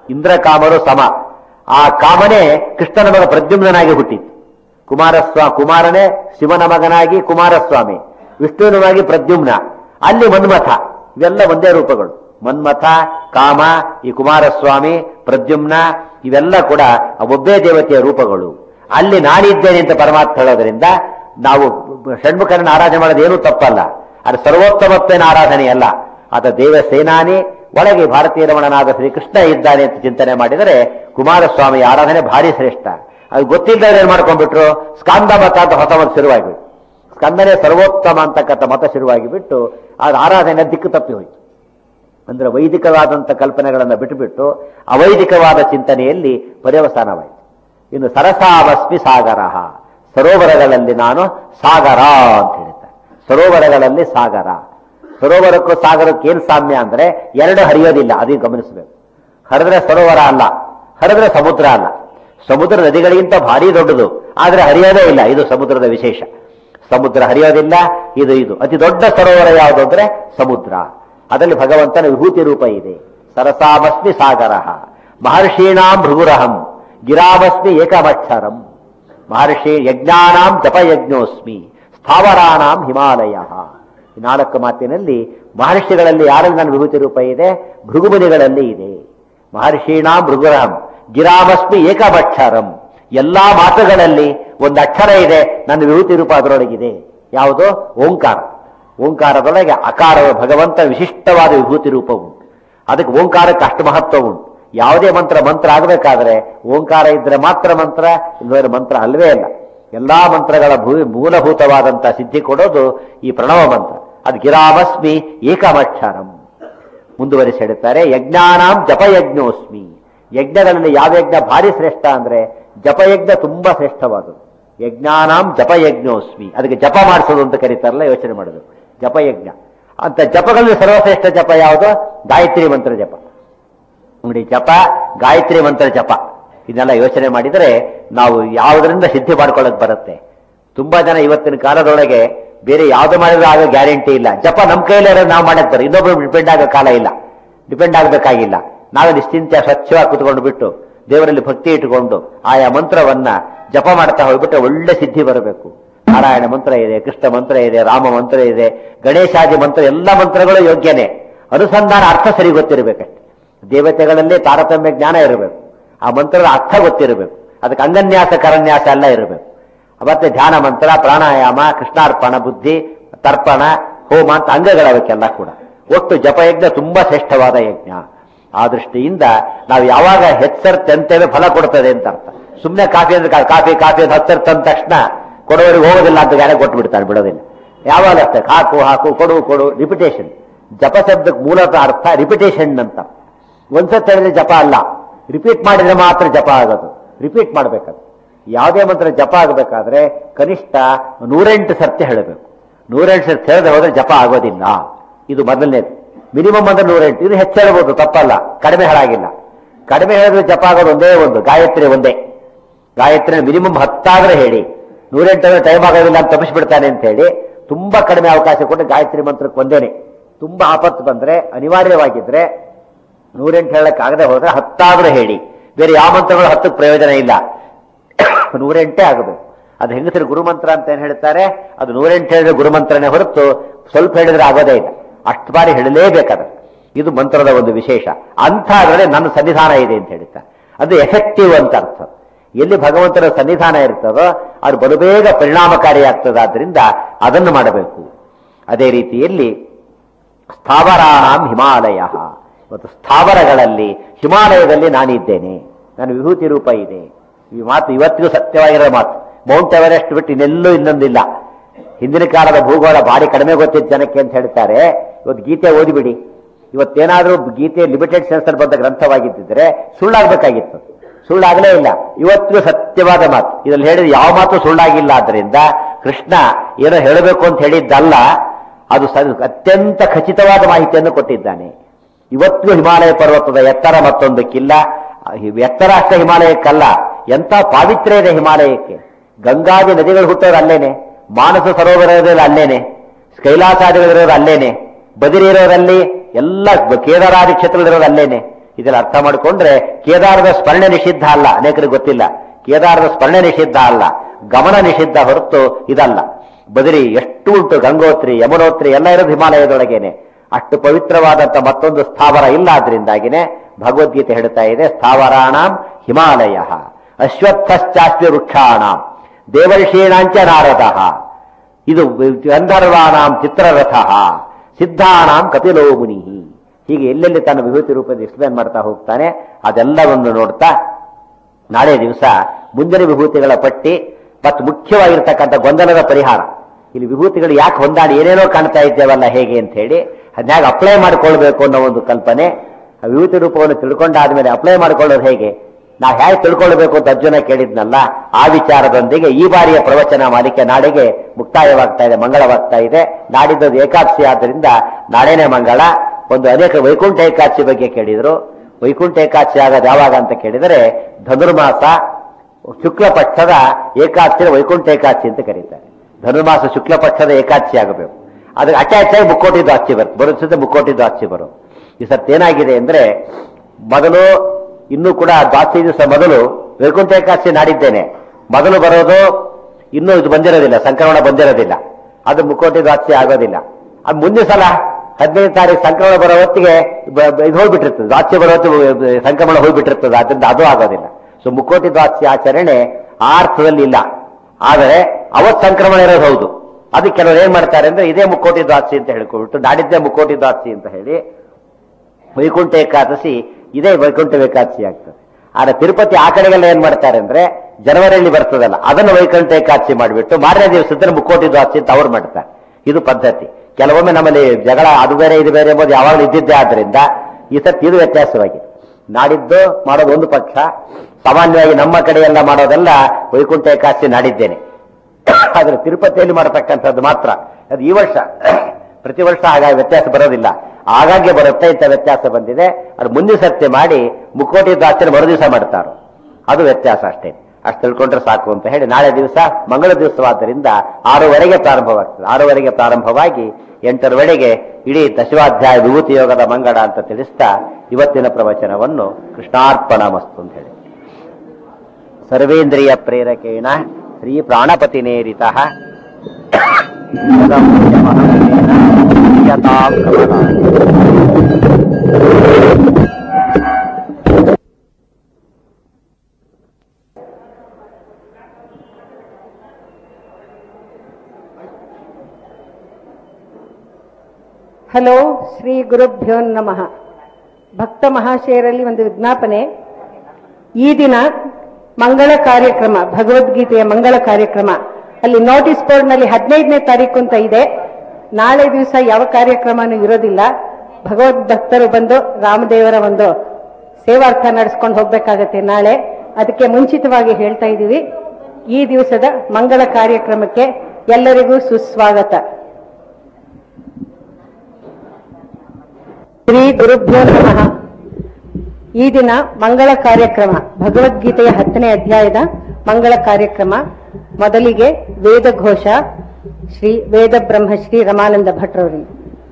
ಇಂದ್ರ ಕಾಮರು ಸಮ ಆ ಕಾಮನೇ ಕೃಷ್ಣನ ಮಗ ಪ್ರದ್ಯುಮ್ನಾಗಿ ಹುಟ್ಟಿತ್ತು ಕುಮಾರಸ್ವಾ ಕುಮಾರನೇ ಶಿವನ ಮಗನಾಗಿ ಕುಮಾರಸ್ವಾಮಿ ವಿಷ್ಣುವಿನವಾಗಿ ಪ್ರದ್ಯುಮ್ನ ಅಲ್ಲಿ ಮನ್ಮಥ ಇವೆಲ್ಲ ಒಂದೇ ರೂಪಗಳು ಮನ್ಮಥ ಕಾಮ ಈ ಕುಮಾರಸ್ವಾಮಿ ಪ್ರದ್ಯುಮ್ನ ಇವೆಲ್ಲ ಕೂಡ ಒಬ್ಬೇ ದೇವತೆಯ ರೂಪಗಳು ಅಲ್ಲಿ ನಾನಿದ್ದೇನೆ ಅಂತ ಪರಮಾತ್ಮ ಹೇಳೋದ್ರಿಂದ ನಾವು ಷಣ್ಮುಖರನ್ನ ಆರಾಧನೆ ಮಾಡೋದು ಏನೂ ತಪ್ಪಲ್ಲ ಅದು ಸರ್ವೋತ್ತಮತ್ವನ ಆರಾಧನೆ ಅಲ್ಲ ಆತ ದೇವ ಸೇನಾನಿ ಒಳಗೆ ಭಾರತೀಯ ರಮಣನಾದ ಶ್ರೀಕೃಷ್ಣ ಇದ್ದಾನೆ ಅಂತ ಚಿಂತನೆ ಮಾಡಿದರೆ ಕುಮಾರಸ್ವಾಮಿ ಆರಾಧನೆ ಭಾರಿ ಶ್ರೇಷ್ಠ ಅದು ಗೊತ್ತಿಲ್ಲದೆ ಏನ್ ಮಾಡ್ಕೊಂಡ್ಬಿಟ್ರು ಸ್ಕಂದ ಮತ ಅಂತ ಹೊಸ ಮತ ಶುರುವಾಗಿ ಸ್ಕಂದನೇ ಸರ್ವೋತ್ತಮ ಅಂತಕ್ಕಂಥ ಮತ ಶುರುವಾಗಿ ಬಿಟ್ಟು ಅದು ಆರಾಧನೆ ದಿಕ್ಕು ತಪ್ಪಿ ಹೋಯಿತು ಅಂದ್ರೆ ವೈದಿಕವಾದಂಥ ಕಲ್ಪನೆಗಳನ್ನು ಬಿಟ್ಟುಬಿಟ್ಟು ಅವೈದಿಕವಾದ ಚಿಂತನೆಯಲ್ಲಿ ಪರ್ಯವಸಾನವಾಯಿತು ಇನ್ನು ಸರಸಾವಸ್ಮಿ ಸಾಗರ ಸರೋವರಗಳಲ್ಲಿ ನಾನು ಸಾಗರ ಅಂತ ಹೇಳ್ತಾರೆ ಸರೋವರಗಳಲ್ಲಿ ಸಾಗರ ಸರೋವರಕ್ಕೂ ಸಾಗರಕ್ಕೆ ಏನ್ ಸಾಮ್ಯ ಅಂದ್ರೆ ಎರಡು ಹರಿಯೋದಿಲ್ಲ ಅದನ್ನು ಗಮನಿಸಬೇಕು ಹರಿದ್ರೆ ಸರೋವರ ಅಲ್ಲ ಹರಿದ್ರೆ ಸಮುದ್ರ ಅಲ್ಲ ಸಮುದ್ರ ನದಿಗಳಿಗಿಂತ ಭಾರಿ ದೊಡ್ಡದು ಆದ್ರೆ ಹರಿಯೋದೇ ಇಲ್ಲ ಇದು ಸಮುದ್ರದ ವಿಶೇಷ ಸಮುದ್ರ ಹರಿಯೋದಿಲ್ಲ ಇದು ಇದು ಅತಿ ದೊಡ್ಡ ಸರೋವರ ಯಾವುದು ಅಂದ್ರೆ ಸಮುದ್ರ ಅದರಲ್ಲಿ ಭಗವಂತನ ವಿಭೂತಿ ರೂಪ ಇದೆ ಸರಸಾಮಸ್ಮಿ ಸಾಗರ ಮಹರ್ಷೀಣಾಂ ಭೃಗುರಹಂ ಗಿರಾಮಸ್ಮಿ ಏಕಮಕ್ಷರಂ ಮಹರ್ಷಿ ಯಜ್ಞಾನಾಂ ಜಪಯಜ್ಞೋಸ್ಮಿ ಸ್ಥಾವರಾಣಾಂ ಹಿಮಾಲಯ ಈ ನಾಲ್ಕು ಮಾತಿನಲ್ಲಿ ಮಹರ್ಷಿಗಳಲ್ಲಿ ಯಾರಲ್ಲಿ ನನ್ನ ವಿಭೂತಿ ರೂಪ ಇದೆ ಭೃಗುಮುನಿಗಳಲ್ಲಿ ಇದೆ ಮಹರ್ಷೀಣಾಂ ಭೃಗುರಹಂ ಗಿರಾಮಸ್ಮಿ ಏಕಮಕ್ಷರಂ ಎಲ್ಲಾ ಮಾತುಗಳಲ್ಲಿ ಒಂದು ಅಕ್ಷರ ಇದೆ ನನ್ನ ವಿಭೂತಿ ರೂಪ ಅದರೊಳಗಿದೆ ಯಾವುದು ಓಂಕಾರ ಓಂಕಾರದೊಳಗೆ ಅಕಾರ ಭಗವಂತ ವಿಶಿಷ್ಟವಾದ ವಿಭೂತಿ ರೂಪ ಉಂಟು ಅದಕ್ಕೆ ಓಂಕಾರಕ್ಕೆ ಅಷ್ಟು ಮಹತ್ವ ಉಂಟು ಯಾವುದೇ ಮಂತ್ರ ಮಂತ್ರ ಆಗಬೇಕಾದ್ರೆ ಓಂಕಾರ ಇದ್ರೆ ಮಾತ್ರ ಮಂತ್ರ ಇಲ್ಲದ್ರೆ ಮಂತ್ರ ಅಲ್ವೇ ಅಲ್ಲ ಎಲ್ಲಾ ಮಂತ್ರಗಳ ಭೂ ಮೂಲಭೂತವಾದಂತಹ ಸಿದ್ಧಿ ಕೊಡೋದು ಈ ಪ್ರಣವ ಮಂತ್ರ ಅದು ಗಿರಾಮಸ್ಮಿ ಏಕಮಕ್ಷರಂ ಮುಂದುವರಿಸಿ ಹೇಳುತ್ತಾರೆ ಯಜ್ಞಾನಾಂ ಜಪಯಜ್ಞೋಸ್ಮಿ ಯಜ್ಞಗಳಲ್ಲಿ ಯಾವ ಯಜ್ಞ ಭಾರಿ ಶ್ರೇಷ್ಠ ಅಂದ್ರೆ ಜಪಯಜ್ಞ ತುಂಬಾ ಶ್ರೇಷ್ಠವಾದದ್ದು ಯಜ್ಞಾನಾಂ ಜಪಯಜ್ಞೋಸ್ಮಿ ಅದಕ್ಕೆ ಜಪ ಮಾಡಿಸೋದು ಅಂತ ಕರೀತಾರಲ್ಲ ಯೋಚನೆ ಮಾಡೋದು ಜಪಯಜ್ಞ ಅಂತ ಜಪಗಳಲ್ಲಿ ಸರ್ವಶ್ರೇಷ್ಠ ಜಪ ಯಾವುದು ಗಾಯತ್ರಿ ಮಂತ್ರ ಜಪ ನೋಡಿ ಜಪ ಗಾಯತ್ರಿ ಮಂತ್ರ ಜಪ ಇದನ್ನೆಲ್ಲ ಯೋಚನೆ ಮಾಡಿದರೆ ನಾವು ಯಾವುದರಿಂದ ಸಿದ್ಧಿ ಮಾಡ್ಕೊಳ್ಳೋಕೆ ಬರುತ್ತೆ ತುಂಬಾ ಜನ ಇವತ್ತಿನ ಕಾಲದೊಳಗೆ ಬೇರೆ ಯಾವ್ದು ಮಾಡಿದ್ರೆ ಆಗೋ ಗ್ಯಾರಂಟಿ ಇಲ್ಲ ಜಪ ನಮ್ಮ ಕೈಯಲ್ಲಿ ನಾವು ಮಾಡಕ್ ಬರ ಇನ್ನೊಬ್ರು ಡಿಪೆಂಡ್ ಆಗೋ ಕಾಲ ಇಲ್ಲ ಡಿಪೆಂಡ್ ಆಗಬೇಕಾಗಿಲ್ಲ ನಾವೇ ನಿಶ್ಚಿಂತೆ ಸ್ವಚ್ಛವಾಗಿ ಕುತ್ಕೊಂಡು ಬಿಟ್ಟು ದೇವರಲ್ಲಿ ಭಕ್ತಿ ಇಟ್ಟುಕೊಂಡು ಆಯಾ ಮಂತ್ರವನ್ನ ಜಪ ಮಾಡ್ತಾ ಹೋಗ್ಬಿಟ್ರೆ ಒಳ್ಳೆ ಸಿದ್ಧಿ ಬರಬೇಕು ನಾರಾಯಣ ಮಂತ್ರ ಇದೆ ಕೃಷ್ಣ ಮಂತ್ರ ಇದೆ ರಾಮ ಮಂತ್ರ ಇದೆ ಗಣೇಶಾದಿ ಮಂತ್ರ ಎಲ್ಲ ಮಂತ್ರಗಳು ಯೋಗ್ಯನೇ ಅನುಸಂಧಾನ ಅರ್ಥ ಸರಿ ಗೊತ್ತಿರಬೇಕಷ್ಟೆ ದೇವತೆಗಳಲ್ಲೇ ತಾರತಮ್ಯ ಜ್ಞಾನ ಇರಬೇಕು ಆ ಮಂತ್ರದ ಅರ್ಥ ಗೊತ್ತಿರಬೇಕು ಅದಕ್ಕೆ ಅಂಗನ್ಯಾಸ ಕರನ್ಯಾಸ ಎಲ್ಲ ಇರಬೇಕು ಮತ್ತೆ ಧ್ಯಾನ ಮಂತ್ರ ಪ್ರಾಣಾಯಾಮ ಕೃಷ್ಣಾರ್ಪಣ ಬುದ್ಧಿ ತರ್ಪಣ ಹೋಮ ಅಂತ ಅಂಗಗಳವಕ್ಕೆಲ್ಲ ಕೂಡ ಒಟ್ಟು ಜಪಯಜ್ಞ ತುಂಬಾ ಶ್ರೇಷ್ಠವಾದ ಯಜ್ಞ ಆ ದೃಷ್ಟಿಯಿಂದ ನಾವು ಯಾವಾಗ ಹೆಸರ್ತೆ ಅಂತೇವೆ ಫಲ ಕೊಡ್ತದೆ ಅಂತ ಅರ್ಥ ಸುಮ್ಮನೆ ಕಾಫಿ ಅಂದ್ರೆ ಕಾ- ಕಾಫಿ ಕಾಫಿ ಅಂತ ಹತ್ತರ್ತ ಅಂದ ತಕ್ಷಣ ಕೊಡೋರಿಗೆ ಹೋಗೋದಿಲ್ಲ ಅಂತ ಗಾಳಿ ಕೊಟ್ಟು ಬಿಡ್ತಾನೆ ಬಿಡೋದಿಲ್ಲ ಯಾವಾಗ ಅಷ್ಟೇ ಹಾಕು ಹಾಕು ಕೊಡು ಕೊಡು ರಿಪಿಟೇಷನ್ ಜಪ ಶಬ್ದಕ್ಕೆ ಮೂಲತಃ ಅರ್ಥ ರಿಪಿಟೇಷನ್ ಅಂತ ಒಂದ್ಸತಿ ಹೇಳಿದ್ರೆ ಜಪ ಅಲ್ಲ ರಿಪೀಟ್ ಮಾಡಿದ್ರೆ ಮಾತ್ರ ಜಪ ಆಗೋದು ರಿಪೀಟ್ ಮಾಡ್ಬೇಕದು ಯಾವುದೇ ಮಂತ್ರ ಜಪ ಆಗಬೇಕಾದ್ರೆ ಕನಿಷ್ಠ ನೂರೆಂಟು ಸರ್ತಿ ಹೇಳಬೇಕು ನೂರೆಂಟು ಸರ್ತಿ ಹೇಳಿದ್ರೆ ಹೋದ್ರೆ ಜಪ ಆಗೋದಿಲ್ಲ ಇದು ಮೊದಲನೇದು ಮಿನಿಮಮ್ ಅಂದ್ರೆ ನೂರೆಂಟು ಇದು ಹೆಚ್ಚು ಹೇಳ್ಬೋದು ತಪ್ಪಲ್ಲ ಕಡಿಮೆ ಹೇಳಾಗಿಲ್ಲ ಕಡಿಮೆ ಹೇಳಿದ್ರೆ ಜಪ ಆಗೋದು ಒಂದೇ ಒಂದು ಗಾಯತ್ರಿ ಒಂದೇ ಗಾಯತ್ರಿ ಮಿನಿಮಮ್ ಹತ್ತಾದ್ರೆ ಹೇಳಿ ನೂರೆಂಟು ಅಂದ್ರೆ ಟೈಮ್ ಆಗೋದಿಲ್ಲ ಅಂತ ತಪ್ಪಿಸ್ಬಿಡ್ತಾನೆ ಅಂತ ಹೇಳಿ ತುಂಬಾ ಕಡಿಮೆ ಅವಕಾಶ ಕೊಟ್ಟು ಗಾಯತ್ರಿ ಮಂತ್ರಕ್ಕೆ ಒಂದೇನೆ ತುಂಬಾ ಆಪತ್ತು ಬಂದ್ರೆ ಅನಿವಾರ್ಯವಾಗಿದ್ರೆ ನೂರೆಂಟು ಹೇಳಕ್ ಆಗದೆ ಹೋದ್ರೆ ಹತ್ತಾದ್ರೂ ಹೇಳಿ ಬೇರೆ ಯಾವ ಮಂತ್ರಗಳು ಹತ್ತಕ್ಕೆ ಪ್ರಯೋಜನ ಇಲ್ಲ ನೂರೆಂಟೇ ಆಗಬೇಕು ಅದು ಹೆಂಗಸರು ಗುರುಮಂತ್ರ ಅಂತ ಏನ್ ಹೇಳ್ತಾರೆ ಅದು ನೂರೆಂಟು ಹೇಳಿದ್ರೆ ಗುರುಮಂತ್ರನೇ ಹೊರತು ಸ್ವಲ್ಪ ಹೇಳಿದ್ರೆ ಆಗೋದೇ ಇಲ್ಲ ಅಷ್ಟು ಬಾರಿ ಹೇಳಲೇಬೇಕಾದ್ರೆ ಇದು ಮಂತ್ರದ ಒಂದು ವಿಶೇಷ ಅಂಥ ಅದರಲ್ಲಿ ನನ್ನ ಸನ್ನಿಧಾನ ಇದೆ ಅಂತ ಹೇಳ್ತಾರೆ ಅದು ಎಫೆಕ್ಟಿವ್ ಅಂತ ಅರ್ಥ ಎಲ್ಲಿ ಭಗವಂತನ ಸನ್ನಿಧಾನ ಇರ್ತದೋ ಅದು ಬಲುಬೇಗ ಪರಿಣಾಮಕಾರಿಯಾಗ್ತದಾದ್ರಿಂದ ಅದನ್ನು ಮಾಡಬೇಕು ಅದೇ ರೀತಿಯಲ್ಲಿ ಸ್ಥಾವರಾಣಾಂ ಹಿಮಾಲಯ ಇವತ್ತು ಸ್ಥಾವರಗಳಲ್ಲಿ ಹಿಮಾಲಯದಲ್ಲಿ ನಾನಿದ್ದೇನೆ ನನ್ನ ವಿಭೂತಿ ರೂಪ ಇದೆ ಈ ಮಾತು ಇವತ್ತಿಗೂ ಸತ್ಯವಾಗಿರೋ ಮಾತು ಮೌಂಟ್ ಎವರೆಸ್ಟ್ ಬಿಟ್ಟು ಇನ್ನೆಲ್ಲೂ ಇನ್ನೊಂದಿಲ್ಲ ಹಿಂದಿನ ಕಾಲದ ಭೂಗೋಳ ಭಾರಿ ಕಡಿಮೆ ಗೊತ್ತಿದ್ದ ಜನಕ್ಕೆ ಅಂತ ಹೇಳ್ತಾರೆ ಇವತ್ತು ಗೀತೆ ಓದಿಬಿಡಿ ಇವತ್ತೇನಾದ್ರೂ ಗೀತೆ ಲಿಮಿಟೆಡ್ ಸೆನ್ಸರ್ ಬಂದ ಗ್ರಂಥವಾಗಿದ್ದಿದ್ರೆ ಸುಳ್ಳಾಗಬೇಕಾಗಿತ್ತು ಸುಳ್ಳಾಗಲೇ ಇಲ್ಲ ಇವತ್ತಿಗೂ ಸತ್ಯವಾದ ಮಾತು ಇದ್ರಲ್ಲಿ ಹೇಳಿದ ಯಾವ ಮಾತು ಸುಳ್ಳಾಗಿಲ್ಲ ಆದ್ರಿಂದ ಕೃಷ್ಣ ಏನೋ ಹೇಳಬೇಕು ಅಂತ ಹೇಳಿದ್ದಲ್ಲ ಅದು ಸ- ಅತ್ಯಂತ ಖಚಿತವಾದ ಮಾಹಿತಿಯನ್ನು ಕೊಟ್ಟಿದ್ದಾನೆ ಇವತ್ತಿಗೂ ಹಿಮಾಲಯ ಪರ್ವತದ ಎತ್ತರ ಮತ್ತೊಂದಕ್ಕಿಲ್ಲ ಆ ಹಿ- ಎತ್ತರ ಅಷ್ಟೇ ಹಿಮಾಲಯಕ್ಕಲ್ಲ ಎಂತ ಪಾವಿತ್ರ್ಯ ಇದೆ ಹಿಮಾಲಯಕ್ಕೆ ಗಂಗಾದಿ ನದಿಗಳು ಹುಟ್ಟೋದು ಅಲ್ಲೇನೆ ಮಾನಸ ಸರೋವರ ಇರೋದು ಅಲ್ಲೇನೆ ಕೈಲಾಸಾದಿಗಳಿರೋದು ಅಲ್ಲೇನೆ ಬದಿರಿ ಇರೋರಲ್ಲಿ ಎಲ್ಲ ಕೇದಾರಾದಿ ಕ್ಷೇತ್ರಗಳಿರೋದು ಅಲ್ಲೇನೆ ಇದೆಲ್ಲ ಅರ್ಥ ಮಾಡಿಕೊಂಡ್ರೆ ಕೇದಾರದ ಸ್ಮರಣೆ ನಿಷಿದ್ಧ ಅಲ್ಲ ಅನೇಕರಿಗೆ ಗೊತ್ತಿಲ್ಲ ಕೇದಾರದ ಸ್ಮರಣೆ ನಿಷಿದ್ಧ ಅಲ್ಲ ಗಮನ ನಿಷಿದ್ಧ ಹೊರತು ಇದಲ್ಲ ಬದರಿ ಎಷ್ಟು ಉಂಟು ಗಂಗೋತ್ರಿ ಯಮುನೋತ್ರಿ ಎಲ್ಲ ಇರೋದು ಹಿಮಾಲಯದೊಳಗೇನೆ ಅಷ್ಟು ಪವಿತ್ರವಾದಂತ ಮತ್ತೊಂದು ಸ್ಥಾವರ ಇಲ್ಲ ಆದ್ರಿಂದಾಗಿನೇ ಭಗವದ್ಗೀತೆ ಹೇಳ್ತಾ ಇದೆ ಸ್ಥಾವರಾಣಾಂ ಹಿಮಾಲಯ ಅಶ್ವತ್ಥಶ್ಚಾಸ್ತಿ ವೃಕ್ಷಾಣಾಂ ದೇವರ್ಷೀಣಾಂಚ ನಾರದ ಇದು ಗಂಧರ್ವಾನಾಂ ಚಿತ್ರರಥ ಸಿದ್ಧಾನಾಂ ಕಪಿಲೋ ಮುನಿ ಹೀಗೆ ಎಲ್ಲೆಲ್ಲಿ ತನ್ನ ವಿಭೂತಿ ರೂಪದ ಎಕ್ಸ್ಪ್ಲೇನ್ ಮಾಡ್ತಾ ಹೋಗ್ತಾನೆ ಅದೆಲ್ಲವನ್ನು ನೋಡ್ತಾ ನಾಳೆ ದಿವಸ ಮುಂದಿನ ವಿಭೂತಿಗಳ ಪಟ್ಟಿ ಮತ್ತು ಮುಖ್ಯವಾಗಿರ್ತಕ್ಕಂಥ ಗೊಂದಲದ ಪರಿಹಾರ ಇಲ್ಲಿ ವಿಭೂತಿಗಳು ಯಾಕೆ ಹೊಂದಾಡಿ ಏನೇನೋ ಕಾಣ್ತಾ ಇದ್ದೇವಲ್ಲ ಹೇಗೆ ಅಂತ ಹೇಳಿ ಅದನ್ನ ಹೇಗೆ ಅಪ್ಲೈ ಮಾಡ್ಕೊಳ್ಬೇಕು ಅನ್ನೋ ಒಂದು ಕಲ್ಪನೆ ಆ ವಿಭೂತಿ ರೂಪವನ್ನು ತಿಳ್ಕೊಂಡಾದ್ಮೇಲೆ ಅಪ್ಲೈ ಮಾಡ್ಕೊಳ್ಳೋದು ಹೇಗೆ ನಾವು ಹೇಗೆ ತಿಳ್ಕೊಳ್ಬೇಕು ಅಂತ ಅರ್ಜುನ ಕೇಳಿದ್ನಲ್ಲ ಆ ವಿಚಾರದೊಂದಿಗೆ ಈ ಬಾರಿಯ ಪ್ರವಚನ ಮಾಲಿಕೆ ನಾಳೆಗೆ ಮುಕ್ತಾಯವಾಗ್ತಾ ಇದೆ ಮಂಗಳವಾಗ್ತಾ ಇದೆ ನಾಡಿದ್ದು ಏಕಾದಶಿ ಆದ್ದರಿಂದ ನಾಳೆನೇ ಮಂಗಳ ಒಂದು ಅನೇಕ ವೈಕುಂಠ ಏಕಾದಶಿ ಬಗ್ಗೆ ಕೇಳಿದ್ರು ವೈಕುಂಠ ಏಕಾದಶಿ ಆಗೋದು ಯಾವಾಗ ಅಂತ ಕೇಳಿದರೆ ಧನುರ್ಮಾಸ ಶುಕ್ಲ ಪಕ್ಷದ ಏಕಾದಶಿ ವೈಕುಂಠ ಏಕಾದಶಿ ಅಂತ ಕರೀತಾರೆ ಧನುರ್ಮಾಸ ಶುಕ್ಲ ಪಕ್ಷದ ಏಕಾದಶಿ ಆಗಬೇಕು ಅದಕ್ಕೆ ಅಟ್ಯಾಚ್ ಆಗಿ ಮುಕ್ಕೋಟಿ ದ್ವಾಕ್ಷಿ ಬರುತ್ತೆ ಬರೋ ಸತ ಮುಕ್ಕೋಟಿ ದ್ವಾಕ್ಷಿ ಬರೋ ಈ ಸರ್ತಿ ಏನಾಗಿದೆ ಅಂದ್ರೆ ಮೊದಲು ಇನ್ನೂ ಕೂಡ ದ್ವಾಕ್ಷಿ ದಿವಸ ಮೊದಲು ವೈಕುಂಠ ಏಕಾದಶಿ ನಾಡಿದ್ದೇನೆ ಮೊದಲು ಬರೋದು ಇನ್ನೂ ಇದು ಬಂದಿರೋದಿಲ್ಲ ಸಂಕ್ರಮಣ ಬಂದಿರೋದಿಲ್ಲ ಅದು ಮುಕ್ಕೋಟಿ ದ್ವಾಕ್ಷಿ ಆಗೋದಿಲ್ಲ ಅದು ಮುಂದಿನ ಸಲ ಹದಿನೈದು ತಾರೀಕು ಸಂಕ್ರಮಣ ಬರೋ ಹೊತ್ತಿಗೆ ಬ- ಬ- ಇದು ಹೋಗ್ಬಿಟ್ಟಿರ್ತದೆ ದ್ವಾಕ್ಷಿ ಬರೋ ಹೊತ್ತಿಗೆ ಸಂಕ್ರಮಣ ಹೋಗ್ಬಿಟ್ಟಿರ್ತದೆ ಅದರಿಂದ ಅದು ಆಗೋದಿಲ್ಲ ಸೊ ಮುಕ್ಕೋಟಿ ದ್ವಾಕ್ಷಿ ಆಚರಣೆ ಆ ಅರ್ಥದಲ್ಲಿ ಇಲ್ಲ ಆದರೆ ಅವತ್ ಸಂಕ್ರಮಣ ಇರೋದು ಹೌದು ಅದು ಕೆಲವರು ಏನ್ ಮಾಡ್ತಾರೆ ಅಂದ್ರೆ ಇದೇ ಮುಕ್ಕೋಟಿ ದ್ವಾದಶಿ ಅಂತ ಹೇಳ್ಕೊಬಿಟ್ಟು ನಾಡಿದ್ದೇ ಮುಕ್ಕೋಟಿ ದ್ವಾದಶಿ ಅಂತ ಹೇಳಿ ವೈಕುಂಠ ಏಕಾದಶಿ ಇದೇ ವೈಕುಂಠ ಏಕಾದಶಿ ಆಗ್ತದೆ ಆದ್ರೆ ತಿರುಪತಿ ಆ ಕಡೆಗೆಲ್ಲ ಏನ್ ಮಾಡ್ತಾರೆ ಅಂದ್ರೆ ಜನವರಿಯಲ್ಲಿ ಬರ್ತದಲ್ಲ ಅದನ್ನು ವೈಕುಂಠ ಏಕಾದಶಿ ಮಾಡಿಬಿಟ್ಟು ಮಾರನೇ ದಿವಸದಲ್ಲಿ ಮುಕ್ಕೋಟಿ ದ್ವಾದಶಿ ಅಂತ ಅವ್ರು ಮಾಡ್ತಾರೆ ಇದು ಪದ್ಧತಿ ಕೆಲವೊಮ್ಮೆ ನಮ್ಮಲ್ಲಿ ಜಗಳ ಅದು ಬೇರೆ ಇದು ಬೇರೆ ಎಂಬುದು ಯಾವಾಗಲೂ ಇದ್ದಿದ್ದೇ ಆದ್ರಿಂದ ಈ ಸರ್ತಿ ಇದು ವ್ಯತ್ಯಾಸವಾಗಿದೆ ನಾಡಿದ್ದು ಮಾಡೋದು ಒಂದು ಪಕ್ಷ ಸಾಮಾನ್ಯವಾಗಿ ನಮ್ಮ ಕಡೆಯೆಲ್ಲ ಮಾಡೋದೆಲ್ಲ ವೈಕುಂಠ ಏಕಾದಶಿ ನಾಡಿದ್ದೇನೆ ಆದ್ರೆ ತಿರುಪತಿಯಲ್ಲಿ ಮಾಡತಕ್ಕಂಥದ್ದು ಮಾತ್ರ ಅದು ಈ ವರ್ಷ ಪ್ರತಿ ವರ್ಷ ಹಾಗಾಗಿ ವ್ಯತ್ಯಾಸ ಬರೋದಿಲ್ಲ ಆಗಾಗ್ಗೆ ಬರುತ್ತೆ ಇಂಥ ವ್ಯತ್ಯಾಸ ಬಂದಿದೆ ಅದು ಮುಂದಿನ ಸತ್ಯ ಮಾಡಿ ಮುಕ್ಕೋಟಿ ದಾಸ್ತಿನ ಮರು ದಿವಸ ಮಾಡ್ತಾರೆ ಅದು ವ್ಯತ್ಯಾಸ ಅಷ್ಟೇ ಅಷ್ಟು ತಿಳ್ಕೊಂಡ್ರೆ ಸಾಕು ಅಂತ ಹೇಳಿ ನಾಳೆ ದಿವಸ ಮಂಗಳ ದಿವಸವಾದ್ದರಿಂದ ಆರೂವರೆಗೆ ಪ್ರಾರಂಭವಾಗ್ತದೆ ಆರೂವರೆಗೆ ಪ್ರಾರಂಭವಾಗಿ ಎಂಟರವರೆಗೆ ಇಡೀ ದಶವಾಧ್ಯಾಯ ವಿಭೂತಿ ಯೋಗದ ಮಂಗಳ ಅಂತ ತಿಳಿಸ್ತಾ ಇವತ್ತಿನ ಪ್ರವಚನವನ್ನು ಕೃಷ್ಣಾರ್ಪಣ ಮಸ್ತು ಅಂತ ಹೇಳಿ ಸರ್ವೇಂದ್ರಿಯ ಪ್ರೇರಕೇಣ ಶ್ರೀ ಪ್ರಾಣಪತಿನೇರಿತ ಹಲೋ ಶ್ರೀ ಗುರುಭ್ಯೋ ನಮಃ ಭಕ್ತ ಮಹಾಶಯರಲ್ಲಿ ಒಂದು ವಿಜ್ಞಾಪನೆ ಈ ದಿನ ಮಂಗಳ ಕಾರ್ಯಕ್ರಮ ಭಗವದ್ಗೀತೆಯ ಮಂಗಳ ಕಾರ್ಯಕ್ರಮ ಅಲ್ಲಿ ನೋಟಿಸ್ ಬೋರ್ಡ್ ನಲ್ಲಿ ಹದಿನೈದನೇ ತಾರೀಕು ಅಂತ ಇದೆ ನಾಳೆ ದಿವಸ ಯಾವ ಕಾರ್ಯಕ್ರಮನೂ ಇರೋದಿಲ್ಲ ಭಗವದ್ ಭಕ್ತರು ಬಂದು ರಾಮದೇವರ ಒಂದು ಸೇವಾರ್ಥ ನಡೆಸ್ಕೊಂಡು ಹೋಗ್ಬೇಕಾಗತ್ತೆ ನಾಳೆ ಅದಕ್ಕೆ ಮುಂಚಿತವಾಗಿ ಹೇಳ್ತಾ ಇದ್ದೀವಿ ಈ ದಿವಸದ ಮಂಗಳ ಕಾರ್ಯಕ್ರಮಕ್ಕೆ ಎಲ್ಲರಿಗೂ ಸುಸ್ವಾಗತ ಶ್ರೀ ಗುರುಭ್ಯೋ ನಮಃ ಈ ದಿನ ಮಂಗಳ ಕಾರ್ಯಕ್ರಮ ಭಗವದ್ಗೀತೆಯ ಹತ್ತನೇ ಅಧ್ಯಾಯದ ಮಂಗಳ ಕಾರ್ಯಕ್ರಮ ಮೊದಲಿಗೆ ವೇದಘೋಷ ಶ್ರೀ ವೇದ ಬ್ರಹ್ಮಶ್ರೀ ರಮಾನಂದ ಭಟ್ರವರಿಂದ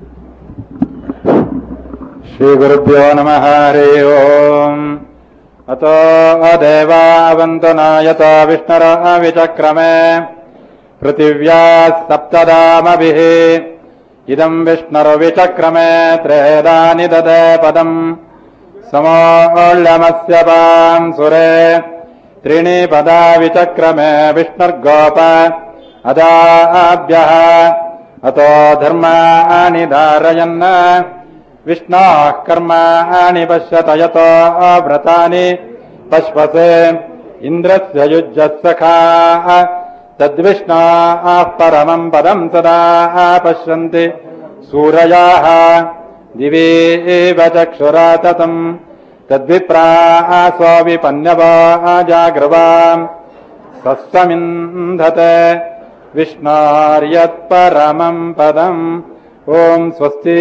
श्रीगुरुभ्यो नमः हरि ओम् अतो देवावन्तनायत विष्णुरविचक्रमे पृथिव्याः सप्तदामभिः इदम् विष्णुर्विचक्रमे त्रेदानि ददे पदम् समोल्यमस्य पाम् सुरे त्रीणि पदा विचक्रमे विष्णुर्गोप अदाभ्यः अतो धर्माणि धारयन् विष्णोः कर्माणि पश्यत यतो व्रतानि पश्वसे इन्द्रस्य युज्यः तद्विष्णाः परमम् पदम् सदा पश्यन्ति सूरयाः दिवे एव चक्षुरा ततम् तद्विप्रासो विपन्यवा जाग्रवाम् सस्समिन्धते विष्णार्यत्परमम् पदम् ॐ स्वस्ति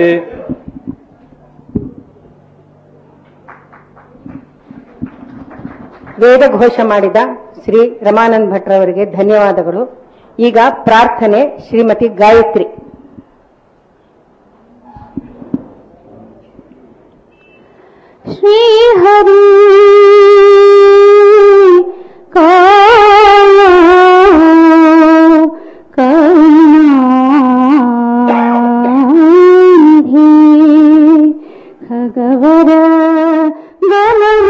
ವೇದಘೋಷ ಮಾಡಿದ ಶ್ರೀ ರಮಾನಂದ್ ಭಟ್ರವರಿಗೆ ಧನ್ಯವಾದಗಳು ಈಗ ಪ್ರಾರ್ಥನೆ ಶ್ರೀಮತಿ ಗಾಯತ್ರಿ श्री श्रीहरि करुणानिधि खगवर गमन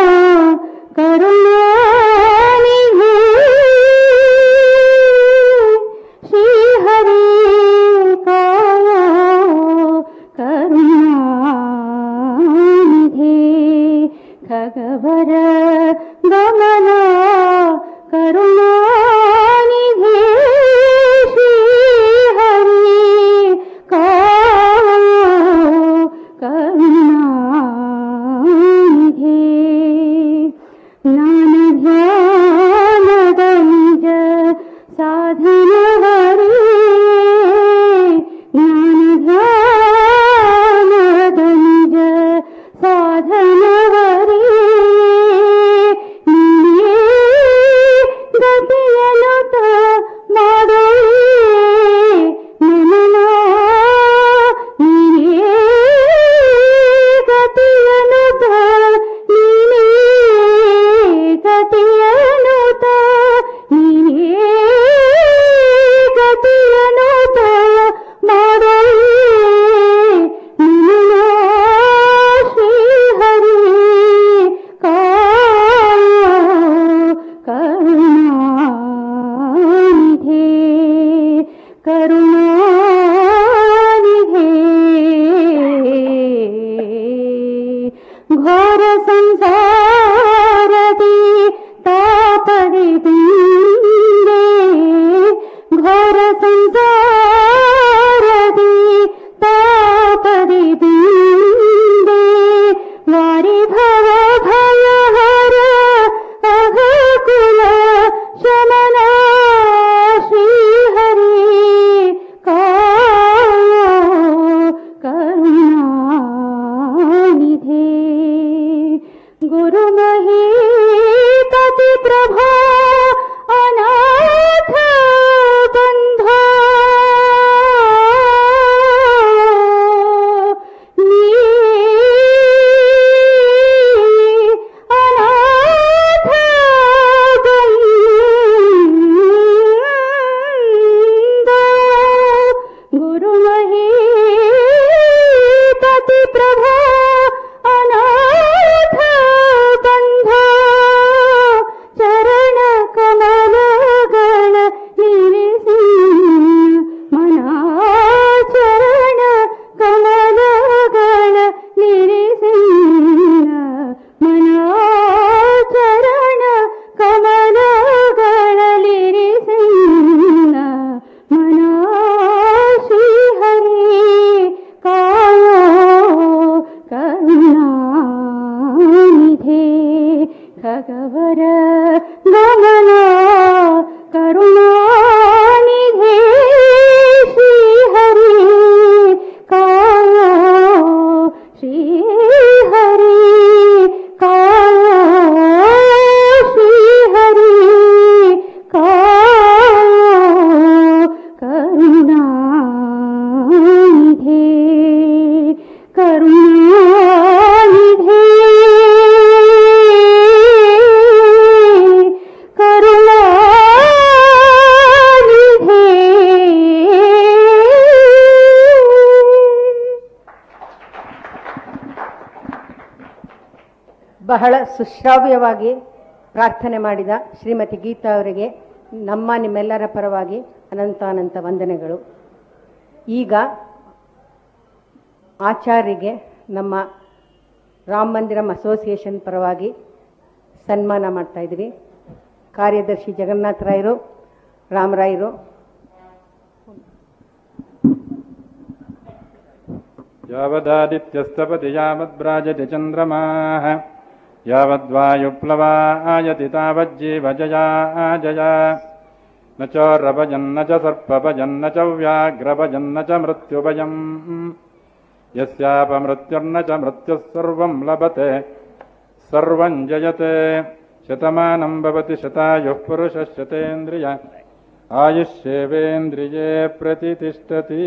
करुणानिधि श्रीहरि काय करुणानिधि खगवर गमन करुणानिधि श्रीहरि काय करुणानिधि ज्ञान ध्यानದ ನಿಜ ಸಾಧನ ಹರಿ ಜ್ಞಾನ ಧ್ಯಾನದ ನಿಜ ಸಾಧನ ಹರಿ ನೀನೇ ಗತಿಯನುತ ಮಾಡುವೆ ನಮನ ನೀನೇ ಗತಿಯನುತ ನೀನೇ ಗತಿಯನುತ ನೀನೇ ಗತಿಯನುತ ಮಾಡುವೆ ನಮನ ಶ್ರೀಹರಿ ಕಾಯ ಕರುಣಾನಿಧಿ ಕರುಣಾನಿಧಿ ಘೋರ ಸಂಸಾರದಿ ತಾಪದಿ ಬಿಂದೆ ಘೋರ ಸಂಸಾರದಿ ತಾಪದಿ ಬಿಂದೆ ವಾರಿ ಭವ ಭಯಹರ ಅಘಕುಲ ಶಮನ ಶ್ರೀಹರಿ ಕಾಯ ಕರುಣಾನಿಧಿ ಗುರು ಮಹೀಪತಿ ಪ್ರಭೋ ಅನಾಥ ಬಂಧ ನೀ ಅನಾಥ ಬಂಧ ಗುರು ಮಹೀಪತಿ ಪ್ರಭೋ ಅನಾಥ ಬಂಧ ಚರಣ ಕಮಲಗಳ ನಿರಿಸಿ ಮನ ಚರಣ ಕಮಲಗಳ ನಿರಿಸಿ ಮನ ಚರಣ ಕಮಲಗಳಲಿರಿಸಿ ಮನ ಶ್ರೀಹರಿ ಕಾಯೋ ಕರುಣಾನಿಧಿ ಖಗವರ ಗಮನ ಕರುಣಾನಿಧಿ ಶ್ರೀಹರಿ ಕಾಯೋ ಶ್ರೀಹರಿ ಕಾಯೋ ಶ್ರೀಹರಿ ಕಾಯೋ ಕರುಣಾನಿಧಿ ಕರುಣಾನಿಧಿ ಬಹಳ ಸುಶ್ರಾವ್ಯವಾಗಿ ಪ್ರಾರ್ಥನೆ ಮಾಡಿದ ಶ್ರೀಮತಿ ಗೀತಾ ಅವರಿಗೆ ನಮ್ಮ ನಿಮ್ಮೆಲ್ಲರ ಪರವಾಗಿ ಅನಂತಾನಂತ ವಂದನೆಗಳು ಈಗ ಆಚಾರ್ಯಗೆ ನಮ್ಮ ರಾಮ ಮಂದಿರಂ ಅಸೋಸಿಯೇಷನ್ ಪರವಾಗಿ ಸನ್ಮಾನ ಮಾಡ್ತಾ ಇದ್ವಿ ಕಾರ್ಯದರ್ಶಿ ಜಗನ್ನಾಥ ರಾಯರು ರಾಮರಾಯರು यावदादित्यस्तपति यावद्भ्राजति चन्द्रमाः यावद्वायुप्लवा आयति तावज्जीवजया आजया न चोरभजन्न च सर्पभजन्न च व्याघ्रभजन्न च मृत्युभयम् यस्यापमृत्युर्न च मृत्युः सर्वम् लभते सर्वम् जयते शतमानम् भवति शतायुः पुरुषः शतेन्द्रिय आयुष्येवेन्द्रिये प्रतितिष्ठति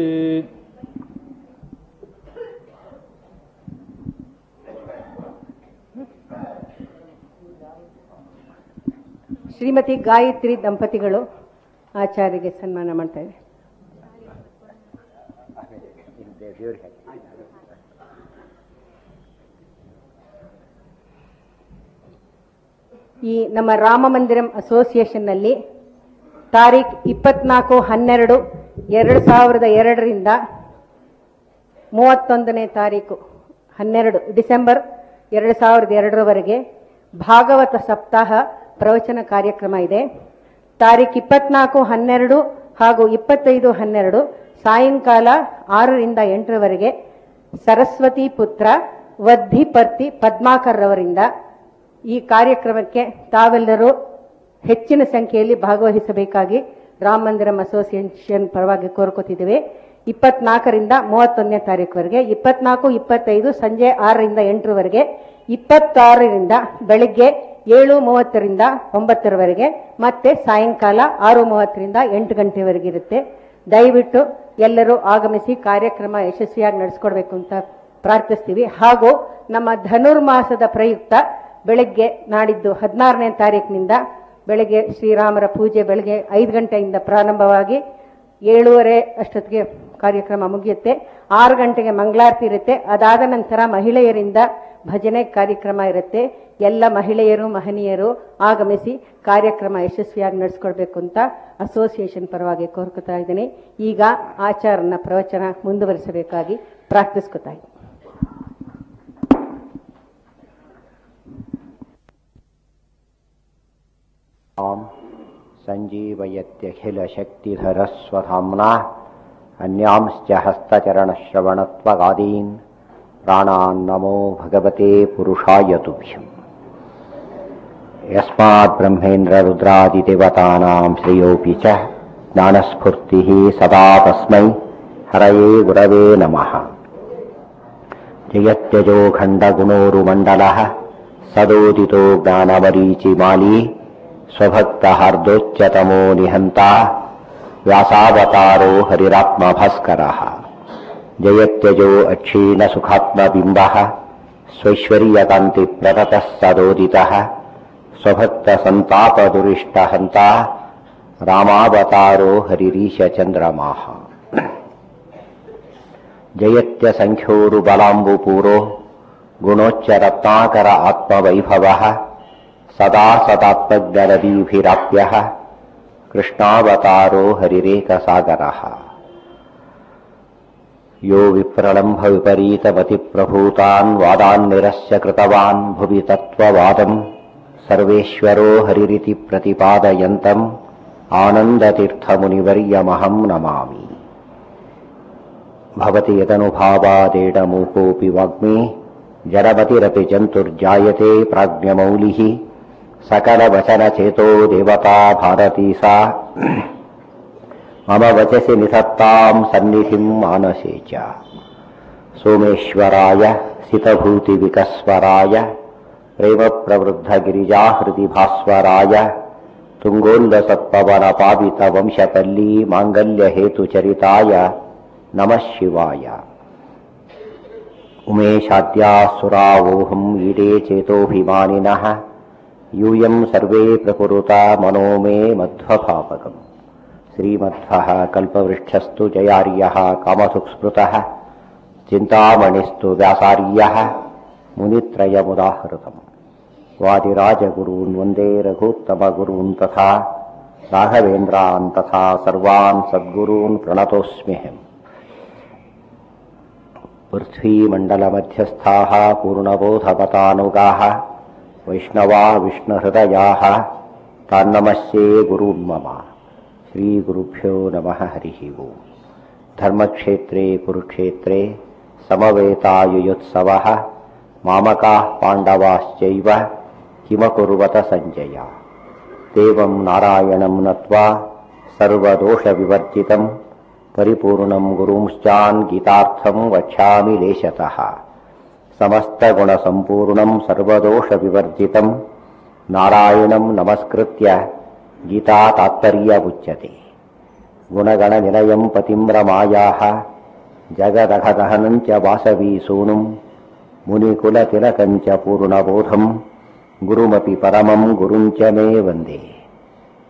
ಶ್ರೀಮತಿ ಗಾಯತ್ರಿ ದಂಪತಿಗಳು ಆಚಾರ್ಯಗೆ ಸನ್ಮಾನ ಮಾಡ್ತಾ ಇದ್ದಾರೆ ಈ ನಮ್ಮ ರಾಮ ಮಂದಿರಂ ಅಸೋಸಿಯೇಷನ್ನಲ್ಲಿ ತಾರೀಖ್ ಇಪ್ಪತ್ನಾಲ್ಕು ಹನ್ನೆರಡು ಎರಡು ಸಾವಿರದ ಎರಡರಿಂದ ಮೂವತ್ತೊಂದನೇ ತಾರೀಕು ಹನ್ನೆರಡು ಡಿಸೆಂಬರ್ ಎರಡು ಸಾವಿರದ ಎರಡರವರೆಗೆ ಭಾಗವತ ಸಪ್ತಾಹ ಪ್ರವಚನ ಕಾರ್ಯಕ್ರಮ ಇದೆ ತಾರೀಖ್ ಇಪ್ಪತ್ನಾಲ್ಕು ಹನ್ನೆರಡು ಹಾಗೂ ಇಪ್ಪತ್ತೈದು ಹನ್ನೆರಡು ಸಾಯಂಕಾಲ ಆರರಿಂದ ಎಂಟರವರೆಗೆ ಸರಸ್ವತಿ ಪುತ್ರ ವದ್ದಿಪರ್ತಿ ಪದ್ಮಾಕರ್ರವರಿಂದ ಈ ಕಾರ್ಯಕ್ರಮಕ್ಕೆ ತಾವೆಲ್ಲರೂ ಹೆಚ್ಚಿನ ಸಂಖ್ಯೆಯಲ್ಲಿ ಭಾಗವಹಿಸಬೇಕಾಗಿ ರಾಮ ಮಂದಿರಂ ಅಸೋಸಿಯೇಷನ್ ಪರವಾಗಿ ಕೋರ್ಕೋತಿದ್ದೇವೆ ಇಪ್ಪತ್ನಾಲ್ಕರಿಂದ ಮೂವತ್ತೊಂದನೇ ತಾರೀಕುವರೆಗೆ ಇಪ್ಪತ್ನಾಲ್ಕು ಇಪ್ಪತ್ತೈದು ಸಂಜೆ ಆರರಿಂದ ಎಂಟರವರೆಗೆ ಇಪ್ಪತ್ತಾರರಿಂದ ಬೆಳಿಗ್ಗೆ ಏಳು ಮೂವತ್ತರಿಂದ ಒಂಬತ್ತರವರೆಗೆ ಮತ್ತೆ ಸಾಯಂಕಾಲ ಆರು ಮೂವತ್ತರಿಂದ ಎಂಟು ಗಂಟೆವರೆಗೆ ಇರುತ್ತೆ ದಯವಿಟ್ಟು ಎಲ್ಲರೂ ಆಗಮಿಸಿ ಕಾರ್ಯಕ್ರಮ ಯಶಸ್ವಿಯಾಗಿ ನಡೆಸ್ಕೊಡ್ಬೇಕು ಅಂತ ಪ್ರಾರ್ಥಿಸ್ತೀವಿ ಹಾಗೂ ನಮ್ಮ ಧನುರ್ಮಾಸದ ಪ್ರಯುಕ್ತ ಬೆಳಗ್ಗೆ ನಾಡಿದ್ದು ಹದಿನಾರನೇ ತಾರೀಕಿನಿಂದ ಬೆಳಗ್ಗೆ ಶ್ರೀರಾಮರ ಪೂಜೆ ಬೆಳಗ್ಗೆ ಐದು ಗಂಟೆಯಿಂದ ಪ್ರಾರಂಭವಾಗಿ ಏಳೂವರೆ ಅಷ್ಟೊತ್ತಿಗೆ ಕಾರ್ಯಕ್ರಮ ಮುಗಿಯುತ್ತೆ ಆರು ಗಂಟೆಗೆ ಮಂಗಳಾರತಿ ಇರುತ್ತೆ ಅದಾದ ನಂತರ ಮಹಿಳೆಯರಿಂದ ಭಜನೆ ಕಾರ್ಯಕ್ರಮ ಇರುತ್ತೆ ಎಲ್ಲ ಮಹಿಳೆಯರು ಮಹನೀಯರು ಆಗಮಿಸಿ ಕಾರ್ಯಕ್ರಮ ಯಶಸ್ವಿಯಾಗಿ ನಡೆಸ್ಕೊಡ್ಬೇಕು ಅಂತ ಅಸೋಸಿಯೇಷನ್ ಪರವಾಗಿ ಕೋರ್ಕೊತಾ ಇದ್ದೀನಿ ಈಗ ಆಚಾರನ ಪ್ರವಚನ ಮುಂದುವರಿಸಬೇಕಾಗಿ ಪ್ರಾರ್ಥಿಸ್ಕೊತಾ ಇದ್ದೀನಿ आम् सञ्जीवयत्यखिलशक्तिधरस्वधाम्ना अन्यांश्च हस्तचरणश्रवणत्वगादीन् प्राणान्नमो भगवते पुरुषाय तुभ्यम् यस्मात् ब्रह्मेन्द्ररुद्रादिदेवतानां श्रेयोऽपि च ज्ञानस्फूर्तिः सदा तस्मै हरये गुरवे नमः जयत्यजो खण्डगुणोरुमण्डलः सदोदितो ज्ञानमरीचिमाली स्वभक्तहार्दोच्चतमो निहन्ता व्यासावतारो हरिरात्मभास्करः जयत्यजो अक्षीणसुखात्मबिम्बः स्वैश्वर्यकान्तिप्रततः सदोदितः स्वभक्तसन्तापदुरिष्टहन्ता रामावतारो हरिरीशचन्द्रमाः जयत्यसङ्ख्योरुबलाम्बुपूरो गुणोच्चरत्नाकर आत्मवैभवः सदा सदात्मज्ञनदीभिराप्यः कृष्णावतारो हरिरेकसागरः यो विप्रलम्भविपरीतमतिप्रभूतान् वादान् निरस्य कृतवान् भुवि तत्त्ववादम् सर्वेश्वरो हरिरिति प्रतिपादयन्तम् आनन्दतीर्थमुनिवर्यमहम् नमामि भवति यदनुभावादेडमूकोऽपि वाग्मी जडमतिरपि जन्तुर्जायते प्राज्ञमौलिः सकलवचनचेतो देवता भारती सा मम वचसि निधत्ताम् सन्निधिम् मानसे च सोमेश्वराय सितभूतिविकस्वराय प्रेमप्रवृद्धगिरिजाहृदि भास्वराय तुङ्गोल्लसत्पवनपावितवंशपल्ली माङ्गल्यहेतुचरिताय नमः शिवाय उमेशाद्यासुरावोऽहम् ईडे चेतोऽभिमानिनः यूयम् सर्वे प्रकुरुता मनो मे मध्वभावकम् श्रीमध्वः कल्पवृक्षस्तु जयार्यः कामसुस्मृतः चिन्तामणिस्तु व्यासार्यः मुनित्रयमुदाहृतम् वादिराजगुरून् वन्दे रघूत्तमगुरून् तथा राघवेन्द्रान् तथा सर्वान् सद्गुरून् प्रणतोऽस्म्यहम् पृथ्वीमण्डलमध्यस्थाः पूर्णबोधपतानुगाः वैष्णवा विष्णुहृदयाः तान्नमस्ये गुरून् मम श्रीगुरुभ्यो नमः हरिः ओम् धर्मक्षेत्रे कुरुक्षेत्रे समवेतायुयुत्सवः मामकाः पाण्डवाश्चैव किमकुर्वत सञ्जय देवं नारायणं नत्वा सर्वदोषविवर्जितम् परिपूर्णं गुरुंश्चान् गीतार्थं वक्ष्यामि लेशतः समस्तगुणसम्पूर्णं सर्वदोषविवर्जितं नारायणं नमस्कृत्य गीता तात्पर्यमुच्यते गुणगणनिलयं पतिं रमायाः जगदघदहनं च वासवीसूनुं मुनिकुलतिलकं च पूर्णबोधं गुरुमपि परमं गुरुं च मे वन्दे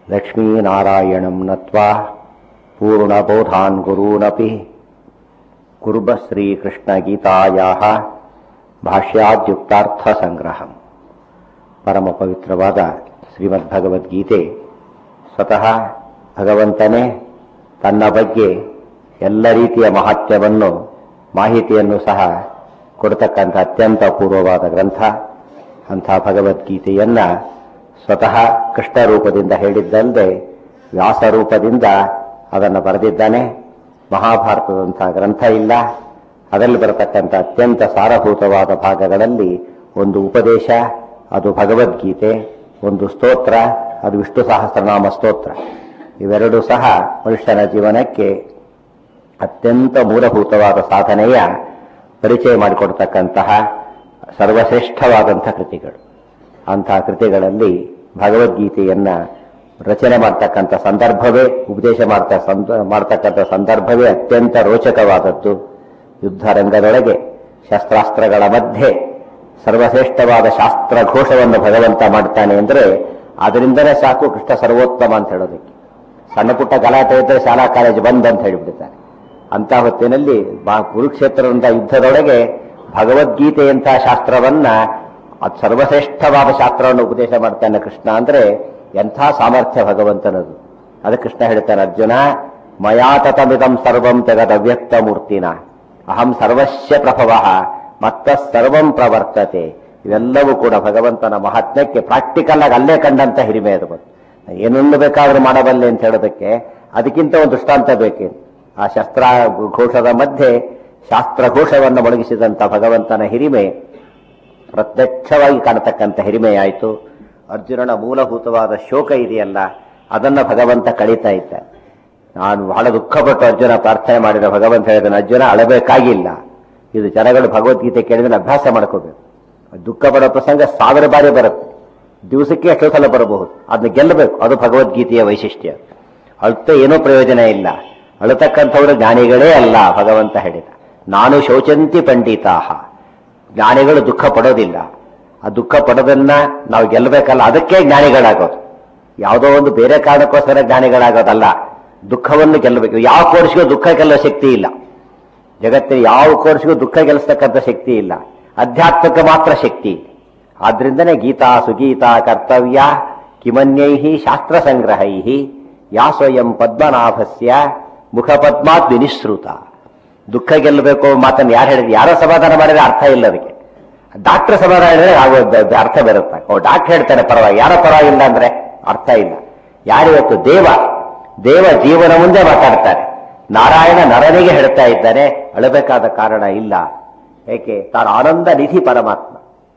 ಲಕ್ಷ್ಮೀನಾರಾಯಣಂ ನತ್ವಾ ಪೂರ್ಣಬೋಧಾನ್ ಗುರೂನಪಿ ಕುರ್ಬ ಶ್ರೀಕೃಷ್ಣಗೀತಾಯಾಹ ಭಾಷ್ಯಾದ್ಯುಕ್ತಾರ್ಥಸಂಗ್ರಹಂ ಪರಮ ಪವಿತ್ರವಾದ ಶ್ರೀಮದ್ಭಗವದ್ಗೀತೆ ಸ್ವತಃ ಭಗವಂತನೇ ತನ್ನ ಬಗ್ಗೆ ಎಲ್ಲ ರೀತಿಯ ಮಹಾತ್ಮ್ಯವನ್ನು ಮಾಹಿತಿಯನ್ನು ಸಹ ಕೊಡ್ತಕ್ಕಂಥ ಅತ್ಯಂತ ಅಪೂರ್ವವಾದ ಗ್ರಂಥ ಅಂಥ ಭಗವದ್ಗೀತೆಯನ್ನ ಸ್ವತಃ ಕೃಷ್ಣ ರೂಪದಿಂದ ಹೇಳಿದ್ದಲ್ಲದೆ ವ್ಯಾಸ ರೂಪದಿಂದ ಅದನ್ನು ಬರೆದಿದ್ದಾನೆ ಮಹಾಭಾರತದಂಥ ಗ್ರಂಥ ಇಲ್ಲ ಅದರಲ್ಲಿ ಬರತಕ್ಕಂಥ ಅತ್ಯಂತ ಸಾರಭೂತವಾದ ಭಾಗಗಳಲ್ಲಿ ಒಂದು ಉಪದೇಶ ಅದು ಭಗವದ್ಗೀತೆ ಒಂದು ಸ್ತೋತ್ರ ಅದು ವಿಷ್ಣು ಸಹಸ್ರನಾಮ ಸ್ತೋತ್ರ ಇವೆರಡೂ ಸಹ ಮನುಷ್ಯನ ಜೀವನಕ್ಕೆ ಅತ್ಯಂತ ಮೂಲಭೂತವಾದ ಸಾಧನೆಯ ಪರಿಚಯ ಮಾಡಿಕೊಡ್ತಕ್ಕಂತಹ ಸರ್ವಶ್ರೇಷ್ಠವಾದಂಥ ಕೃತಿಗಳು ಅಂತಹ ಕೃತಿಗಳಲ್ಲಿ ಭಗವದ್ಗೀತೆಯನ್ನ ರಚನೆ ಮಾಡ್ತಕ್ಕಂಥ ಸಂದರ್ಭವೇ ಉಪದೇಶ ಮಾಡ್ತಾ ಸಂದ ಮಾಡ್ತಕ್ಕಂಥ ಸಂದರ್ಭವೇ ಅತ್ಯಂತ ರೋಚಕವಾದದ್ದು ಯುದ್ಧ ರಂಗದೊಳಗೆ ಶಸ್ತ್ರಾಸ್ತ್ರಗಳ ಮಧ್ಯೆ ಸರ್ವಶ್ರೇಷ್ಠವಾದ ಶಾಸ್ತ್ರ ಘೋಷವನ್ನು ಭಗವಂತ ಮಾಡ್ತಾನೆ ಅಂದರೆ ಅದರಿಂದಲೇ ಸಾಕು ಕೃಷ್ಣ ಸರ್ವೋತ್ತಮ ಅಂತ ಹೇಳೋದಕ್ಕೆ ಸಣ್ಣ ಪುಟ್ಟ ಗಲಾಟೆ ಇದ್ದರೆ ಶಾಲಾ ಕಾಲೇಜು ಬಂದ್ ಅಂತ ಹೇಳಿಬಿಡ್ತಾರೆ ಅಂತ ಹೊತ್ತಿನಲ್ಲಿ ಬಾ- ಕುರುಕ್ಷೇತ್ರದ ಯುದ್ಧದೊಳಗೆ ಭಗವದ್ಗೀತೆಯಂತಹ ಶಾಸ್ತ್ರವನ್ನ ಅದು ಸರ್ವಶ್ರೇಷ್ಠವಾದ ಶಾಸ್ತ್ರವನ್ನು ಉಪದೇಶ ಮಾಡ್ತಾನೆ ಕೃಷ್ಣ ಅಂದ್ರೆ ಎಂಥ ಸಾಮರ್ಥ್ಯ ಭಗವಂತನದು ಅದಕ್ಕೆ ಕೃಷ್ಣ ಹೇಳ್ತಾನೆ ಅರ್ಜುನ ಮಯಾ ತತಮಿದಂ ಸರ್ವಂ ಜಗದ್ ಅವ್ಯಕ್ತ ಮೂರ್ತಿನ ಅಹಂ ಸರ್ವಸ್ಯ ಪ್ರಭವ ಮತ್ತ ಸರ್ವಂ ಪ್ರವರ್ತತೆ ಇವೆಲ್ಲವೂ ಕೂಡ ಭಗವಂತನ ಮಹಾತ್ಮ್ಯಕ್ಕೆ ಪ್ರಾಕ್ಟಿಕಲ್ ಆಗಿ ಅಲ್ಲೇ ಕಂಡಂತ ಹಿರಿಮೆ ಅದು ಬಂತು ಏನನ್ನು ಬೇಕಾದ್ರೂ ಮಾಡಬಲ್ಲೆ ಅಂತ ಹೇಳೋದಕ್ಕೆ ಅದಕ್ಕಿಂತ ಒಂದು ದೃಷ್ಟಾಂತ ಬೇಕೆ ಆ ಶಸ್ತ್ರ ಘೋಷದ ಮಧ್ಯೆ ಶಾಸ್ತ್ರ ಘೋಷವನ್ನು ಮೊಳಗಿಸಿದಂತ ಭಗವಂತನ ಹಿರಿಮೆ ಪ್ರತ್ಯಕ್ಷವಾಗಿ ಕಾಣತಕ್ಕಂಥ ಹಿರಿಮೆಯಾಯಿತು ಅರ್ಜುನನ ಮೂಲಭೂತವಾದ ಶೋಕ ಇದೆಯಲ್ಲ ಅದನ್ನ ಭಗವಂತ ಕಳೀತಾ ಇದ್ದ ನಾನು ಬಹಳ ದುಃಖಪಟ್ಟು ಅರ್ಜುನ ಪ್ರಾರ್ಥನೆ ಮಾಡಿದ ಭಗವಂತ ಹೇಳಿದನು ಅರ್ಜುನ ಅಳಬೇಕಾಗಿಲ್ಲ ಇದು ಜನಗಳು ಭಗವದ್ಗೀತೆ ಕೇಳಿದ್ರೆ ಅಭ್ಯಾಸ ಮಾಡ್ಕೋಬೇಕು ದುಃಖ ಪಡೋ ಪ್ರಸಂಗ ಸಾವಿರ ಬಾರಿ ಬರುತ್ತೆ ದಿವಸಕ್ಕೆ ಎಷ್ಟೋ ಸಲ ಬರಬಹುದು ಅದನ್ನ ಗೆಲ್ಲಬೇಕು ಅದು ಭಗವದ್ಗೀತೆಯ ವೈಶಿಷ್ಟ್ಯ ಅಳ್ತ ಏನೂ ಪ್ರಯೋಜನ ಇಲ್ಲ ಅಳತಕ್ಕಂಥವರು ಜ್ಞಾನಿಗಳೇ ಅಲ್ಲ ಭಗವಂತ ಹೇಳಿದ ನಾನು ಶೌಚಂತಿ ಪಂಡಿತಾಹ ಜ್ಞಾನಿಗಳು ದುಃಖ ಪಡೋದಿಲ್ಲ ಆ ದುಃಖ ಪಡೋದನ್ನ ನಾವು ಗೆಲ್ಲಬೇಕಲ್ಲ ಅದಕ್ಕೆ ಜ್ಞಾನಿಗಳಾಗೋದು ಯಾವುದೋ ಒಂದು ಬೇರೆ ಕಾರಣಕ್ಕೋಸ್ಕರ ಜ್ಞಾನಿಗಳಾಗೋದಲ್ಲ ದುಃಖವನ್ನು ಗೆಲ್ಲಬೇಕು ಯಾವ ಕೋರ್ಸ್ಗೂ ದುಃಖ ಗೆಲ್ಲೋ ಶಕ್ತಿ ಇಲ್ಲ ಜಗತ್ತಿನ ಯಾವ ಕೋರ್ಸ್ಗೂ ದುಃಖ ಗೆಲ್ಲಿಸ್ತಕ್ಕಂಥ ಶಕ್ತಿ ಇಲ್ಲ ಅಧ್ಯಾತ್ಮಕ್ಕೆ ಮಾತ್ರ ಶಕ್ತಿ ಇದೆ ಆದ್ರಿಂದನೇ ಗೀತಾ ಸುಗೀತಾ ಕರ್ತವ್ಯ ಕಿಮನ್ಯೈ ಶಾಸ್ತ್ರ ಸಂಗ್ರಹೈ ಯಾ ಸ್ವಯಂ ಪದ್ಮನಾಭಸ್ಯ ಮುಖಪದ್ಮಾತ್ ವಿನಿಶ್ರುತ ದುಃಖ ಗೆಲ್ಲಬೇಕು ಮಾತನ್ನು ಯಾರು ಹೇಳಿದ್ರು ಯಾರೋ ಸಮಾಧಾನ ಮಾಡಿದ್ರೆ ಅರ್ಥ ಇಲ್ಲ ಅದಕ್ಕೆ ಡಾಕ್ಟರ್ ಸಮಾಧಾನ ಹೇಳಿದ್ರೆ ಆಗೋ ಬ- ಬ- ಅರ್ಥ ಬರುತ್ತೆ ಓ ಡಾಕ್ಟರ್ ಹೇಳ್ತಾನೆ ಪರವಾಗಿ ಯಾರ ಪರವಾಗಿಲ್ಲ ಅಂದ್ರೆ ಅರ್ಥ ಇಲ್ಲ ಯಾರಿವತ್ತು ದೇವ ದೇವ ಜೀವನ ಮುಂದೆ ಮಾತಾಡ್ತಾರೆ ನಾರಾಯಣ ನರನಿಗೆ ಹೇಳ್ತಾ ಇದ್ದಾನೆ ಅಳಬೇಕಾದ ಕಾರಣ ಇಲ್ಲ ಏಕೆ ತಾನು ಆನಂದ ನಿಧಿ ಪರಮಾತ್ಮ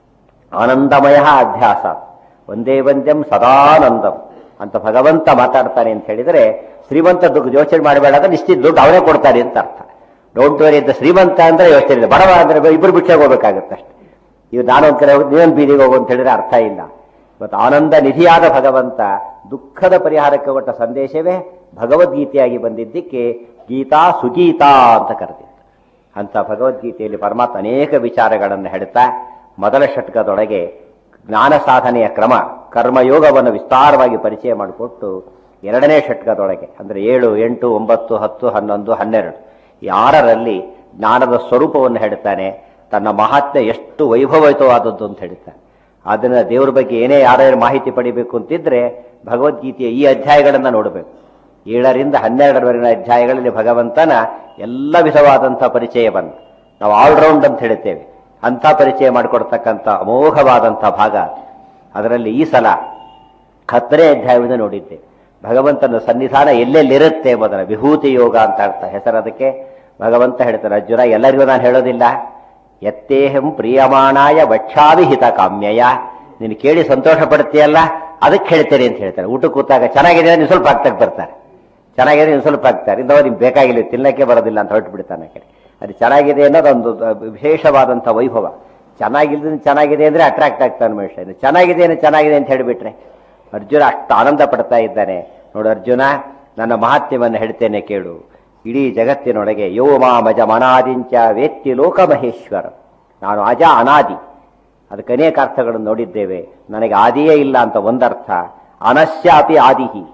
ಆನಂದಮಯ ಅಧ್ಯಾಸ ಒಂದೇ ವಂದ್ಯಂ ಸದಾನಂದಂ ಅಂತ ಭಗವಂತ ಮಾತಾಡ್ತಾನೆ ಅಂತ ಹೇಳಿದರೆ ಶ್ರೀಮಂತ ದುಡ್ಡು ಯೋಚನೆ ಮಾಡಬೇಡ ಅಂದ್ರೆ ನಿಶ್ಚಿತ ದುಡ್ಡು ಅವನೇ ಕೊಡ್ತಾನೆ ಅಂತ ಅರ್ಥ ಡೋಂಟ್ ವರಿ ಅಂತ ಶ್ರೀಮಂತ ಅಂದ್ರೆ ಯೋಚನೆ ಇಲ್ಲ ಬಡವ ಅಂದ್ರೆ ಇಬ್ಬರು ಬಿಟ್ಟೆ ಹೋಗ್ಬೇಕಾಗತ್ತೆ ಅಷ್ಟೇ ಇವ್ ನಾನು ಒಂದ್ ಕಡೆ ಹೋಗಿ ನೀವೊಂದು ಬೀದಿಗೆ ಹೋಗು ಅಂತ ಹೇಳಿದ್ರೆ ಅರ್ಥ ಇಲ್ಲ ಇವತ್ತು ಆನಂದ ನಿಧಿಯಾದ ಭಗವಂತ ದುಃಖದ ಪರಿಹಾರಕ್ಕೆ ಕೊಟ್ಟ ಸಂದೇಶವೇ ಭಗವದ್ಗೀತೆಯಾಗಿ ಬಂದಿದ್ದಕ್ಕೆ ಗೀತಾ ಸುಗೀತಾ ಅಂತ ಕರೆದಿತ್ತು ಅಂತ ಭಗವದ್ಗೀತೆಯಲ್ಲಿ ಪರಮಾತ್ಮ ಅನೇಕ ವಿಚಾರಗಳನ್ನು ಹೇಳ್ತಾ ಮೊದಲ ಷಟ್ಕದೊಳಗೆ ಜ್ಞಾನ ಸಾಧನೆಯ ಕ್ರಮ ಕರ್ಮಯೋಗವನ್ನು ವಿಸ್ತಾರವಾಗಿ ಪರಿಚಯ ಮಾಡಿಕೊಟ್ಟು ಎರಡನೇ ಷಟ್ಕದೊಳಗೆ ಅಂದ್ರೆ ಏಳು ಎಂಟು ಒಂಬತ್ತು ಹತ್ತು ಹನ್ನೊಂದು ಹನ್ನೆರಡು ಈ ಆರರಲ್ಲಿ ಜ್ಞಾನದ ಸ್ವರೂಪವನ್ನು ಹೇಳ್ತಾನೆ ತನ್ನ ಮಹಾತ್ಮೆ ಎಷ್ಟು ವೈಭವಯುತವಾದದ್ದು ಅಂತ ಹೇಳ್ತಾನೆ ಅದನ್ನ ದೇವರ ಬಗ್ಗೆ ಏನೇ ಯಾರ್ಯಾರು ಮಾಹಿತಿ ಪಡಿಬೇಕು ಅಂತಿದ್ರೆ ಭಗವದ್ಗೀತೆಯ ಈ ಅಧ್ಯಾಯಗಳನ್ನ ನೋಡಬೇಕು ಏಳರಿಂದ ಹನ್ನೆರಡರವರೆಗಿನ ಅಧ್ಯಾಯಗಳಲ್ಲಿ ಭಗವಂತನ ಎಲ್ಲ ವಿಧವಾದಂಥ ಪರಿಚಯವನ್ನು ನಾವು ಆಲ್ರೌಂಡ್ ಅಂತ ಹೇಳ್ತೇವೆ ಅಂಥ ಪರಿಚಯ ಮಾಡಿಕೊಡ್ತಕ್ಕಂಥ ಅಮೋಘವಾದಂಥ ಭಾಗ ಅದರಲ್ಲಿ ಈ ಸಲ ಹತ್ತನೇ ಅಧ್ಯಾಯವನ್ನು ನೋಡಿದ್ದೆ ಭಗವಂತನ ಸನ್ನಿಧಾನ ಎಲ್ಲೆಲ್ಲಿರುತ್ತೆ ಎಂಬುದರ ವಿಭೂತಿ ಯೋಗ ಅಂತ ಅರ್ಥ ಹೆಸರು ಅದಕ್ಕೆ ಭಗವಂತ ಹೇಳ್ತಾರೆ ಅರ್ಜುನ ಎಲ್ಲರಿಗೂ ನಾನು ಹೇಳೋದಿಲ್ಲ ಎತ್ತೇಹಂ ಪ್ರಿಯಮಾಣಾಯ ವಕ್ಷಾವಿಹಿತ ಕಾಮ್ಯಯ ನೀನು ಕೇಳಿ ಸಂತೋಷ ಪಡ್ತೀಯಲ್ಲ ಅದಕ್ಕೆ ಹೇಳ್ತೇನೆ ಅಂತ ಹೇಳ್ತಾರೆ ಊಟ ಕೂತಾಗ ಚೆನ್ನಾಗಿದೆ ನೀವು ಸ್ವಲ್ಪ ಆಗ್ತಕ್ಕೆ ಬರ್ತಾರೆ ಚೆನ್ನಾಗಿದೆ ನೀವು ಸ್ವಲ್ಪ ಆಗ್ತಾರೆ ಇಂದವ ನಿಮ್ಗೆ ಬೇಕಾಗಿಲ್ಲ ತಿನ್ನಕ್ಕೆ ಬರೋದಿಲ್ಲ ಅಂತ ಹೊರಟು ಬಿಡ್ತಾನೆ ಆ ಕಡೆ ಅದು ಚೆನ್ನಾಗಿದೆ ಅನ್ನೋದೊಂದು ವಿಶೇಷವಾದಂಥ ವೈಭವ ಚೆನ್ನಾಗಿಲ್ದ ಚೆನ್ನಾಗಿದೆ ಅಂದ್ರೆ ಅಟ್ರಾಕ್ಟ್ ಆಗ್ತಾನೆ ಮನುಷ್ಯ ಇದು ಚೆನ್ನಾಗಿದೆ ಏನು ಚೆನ್ನಾಗಿದೆ ಅಂತ ಹೇಳಿಬಿಟ್ರೆ ಅರ್ಜುನ ಅಷ್ಟು ಆನಂದ ಪಡ್ತಾ ಇದ್ದಾನೆ ನೋಡು ಅರ್ಜುನ ನನ್ನ ಮಹಾತ್ಮ್ಯವನ್ನು ಹೇಳ್ತೇನೆ ಕೇಳು ಇಡೀ ಜಗತ್ತಿನೊಳಗೆ ಯೋ ಮಾಮಜ ಮನಾದಿಂಚ ವೇತ್ತಿ ಲೋಕ ಮಹೇಶ್ವರ ನಾನು ಅಜ ಅನಾದಿ ಅದಕ್ಕೆ ಅನೇಕ ಅರ್ಥಗಳನ್ನು ನೋಡಿದ್ದೇವೆ ನನಗೆ ಆದಿಯೇ ಇಲ್ಲ ಅಂತ ಒಂದರ್ಥ ಅನಶ್ಯ ಅಪಿ ಆದಿಹಿ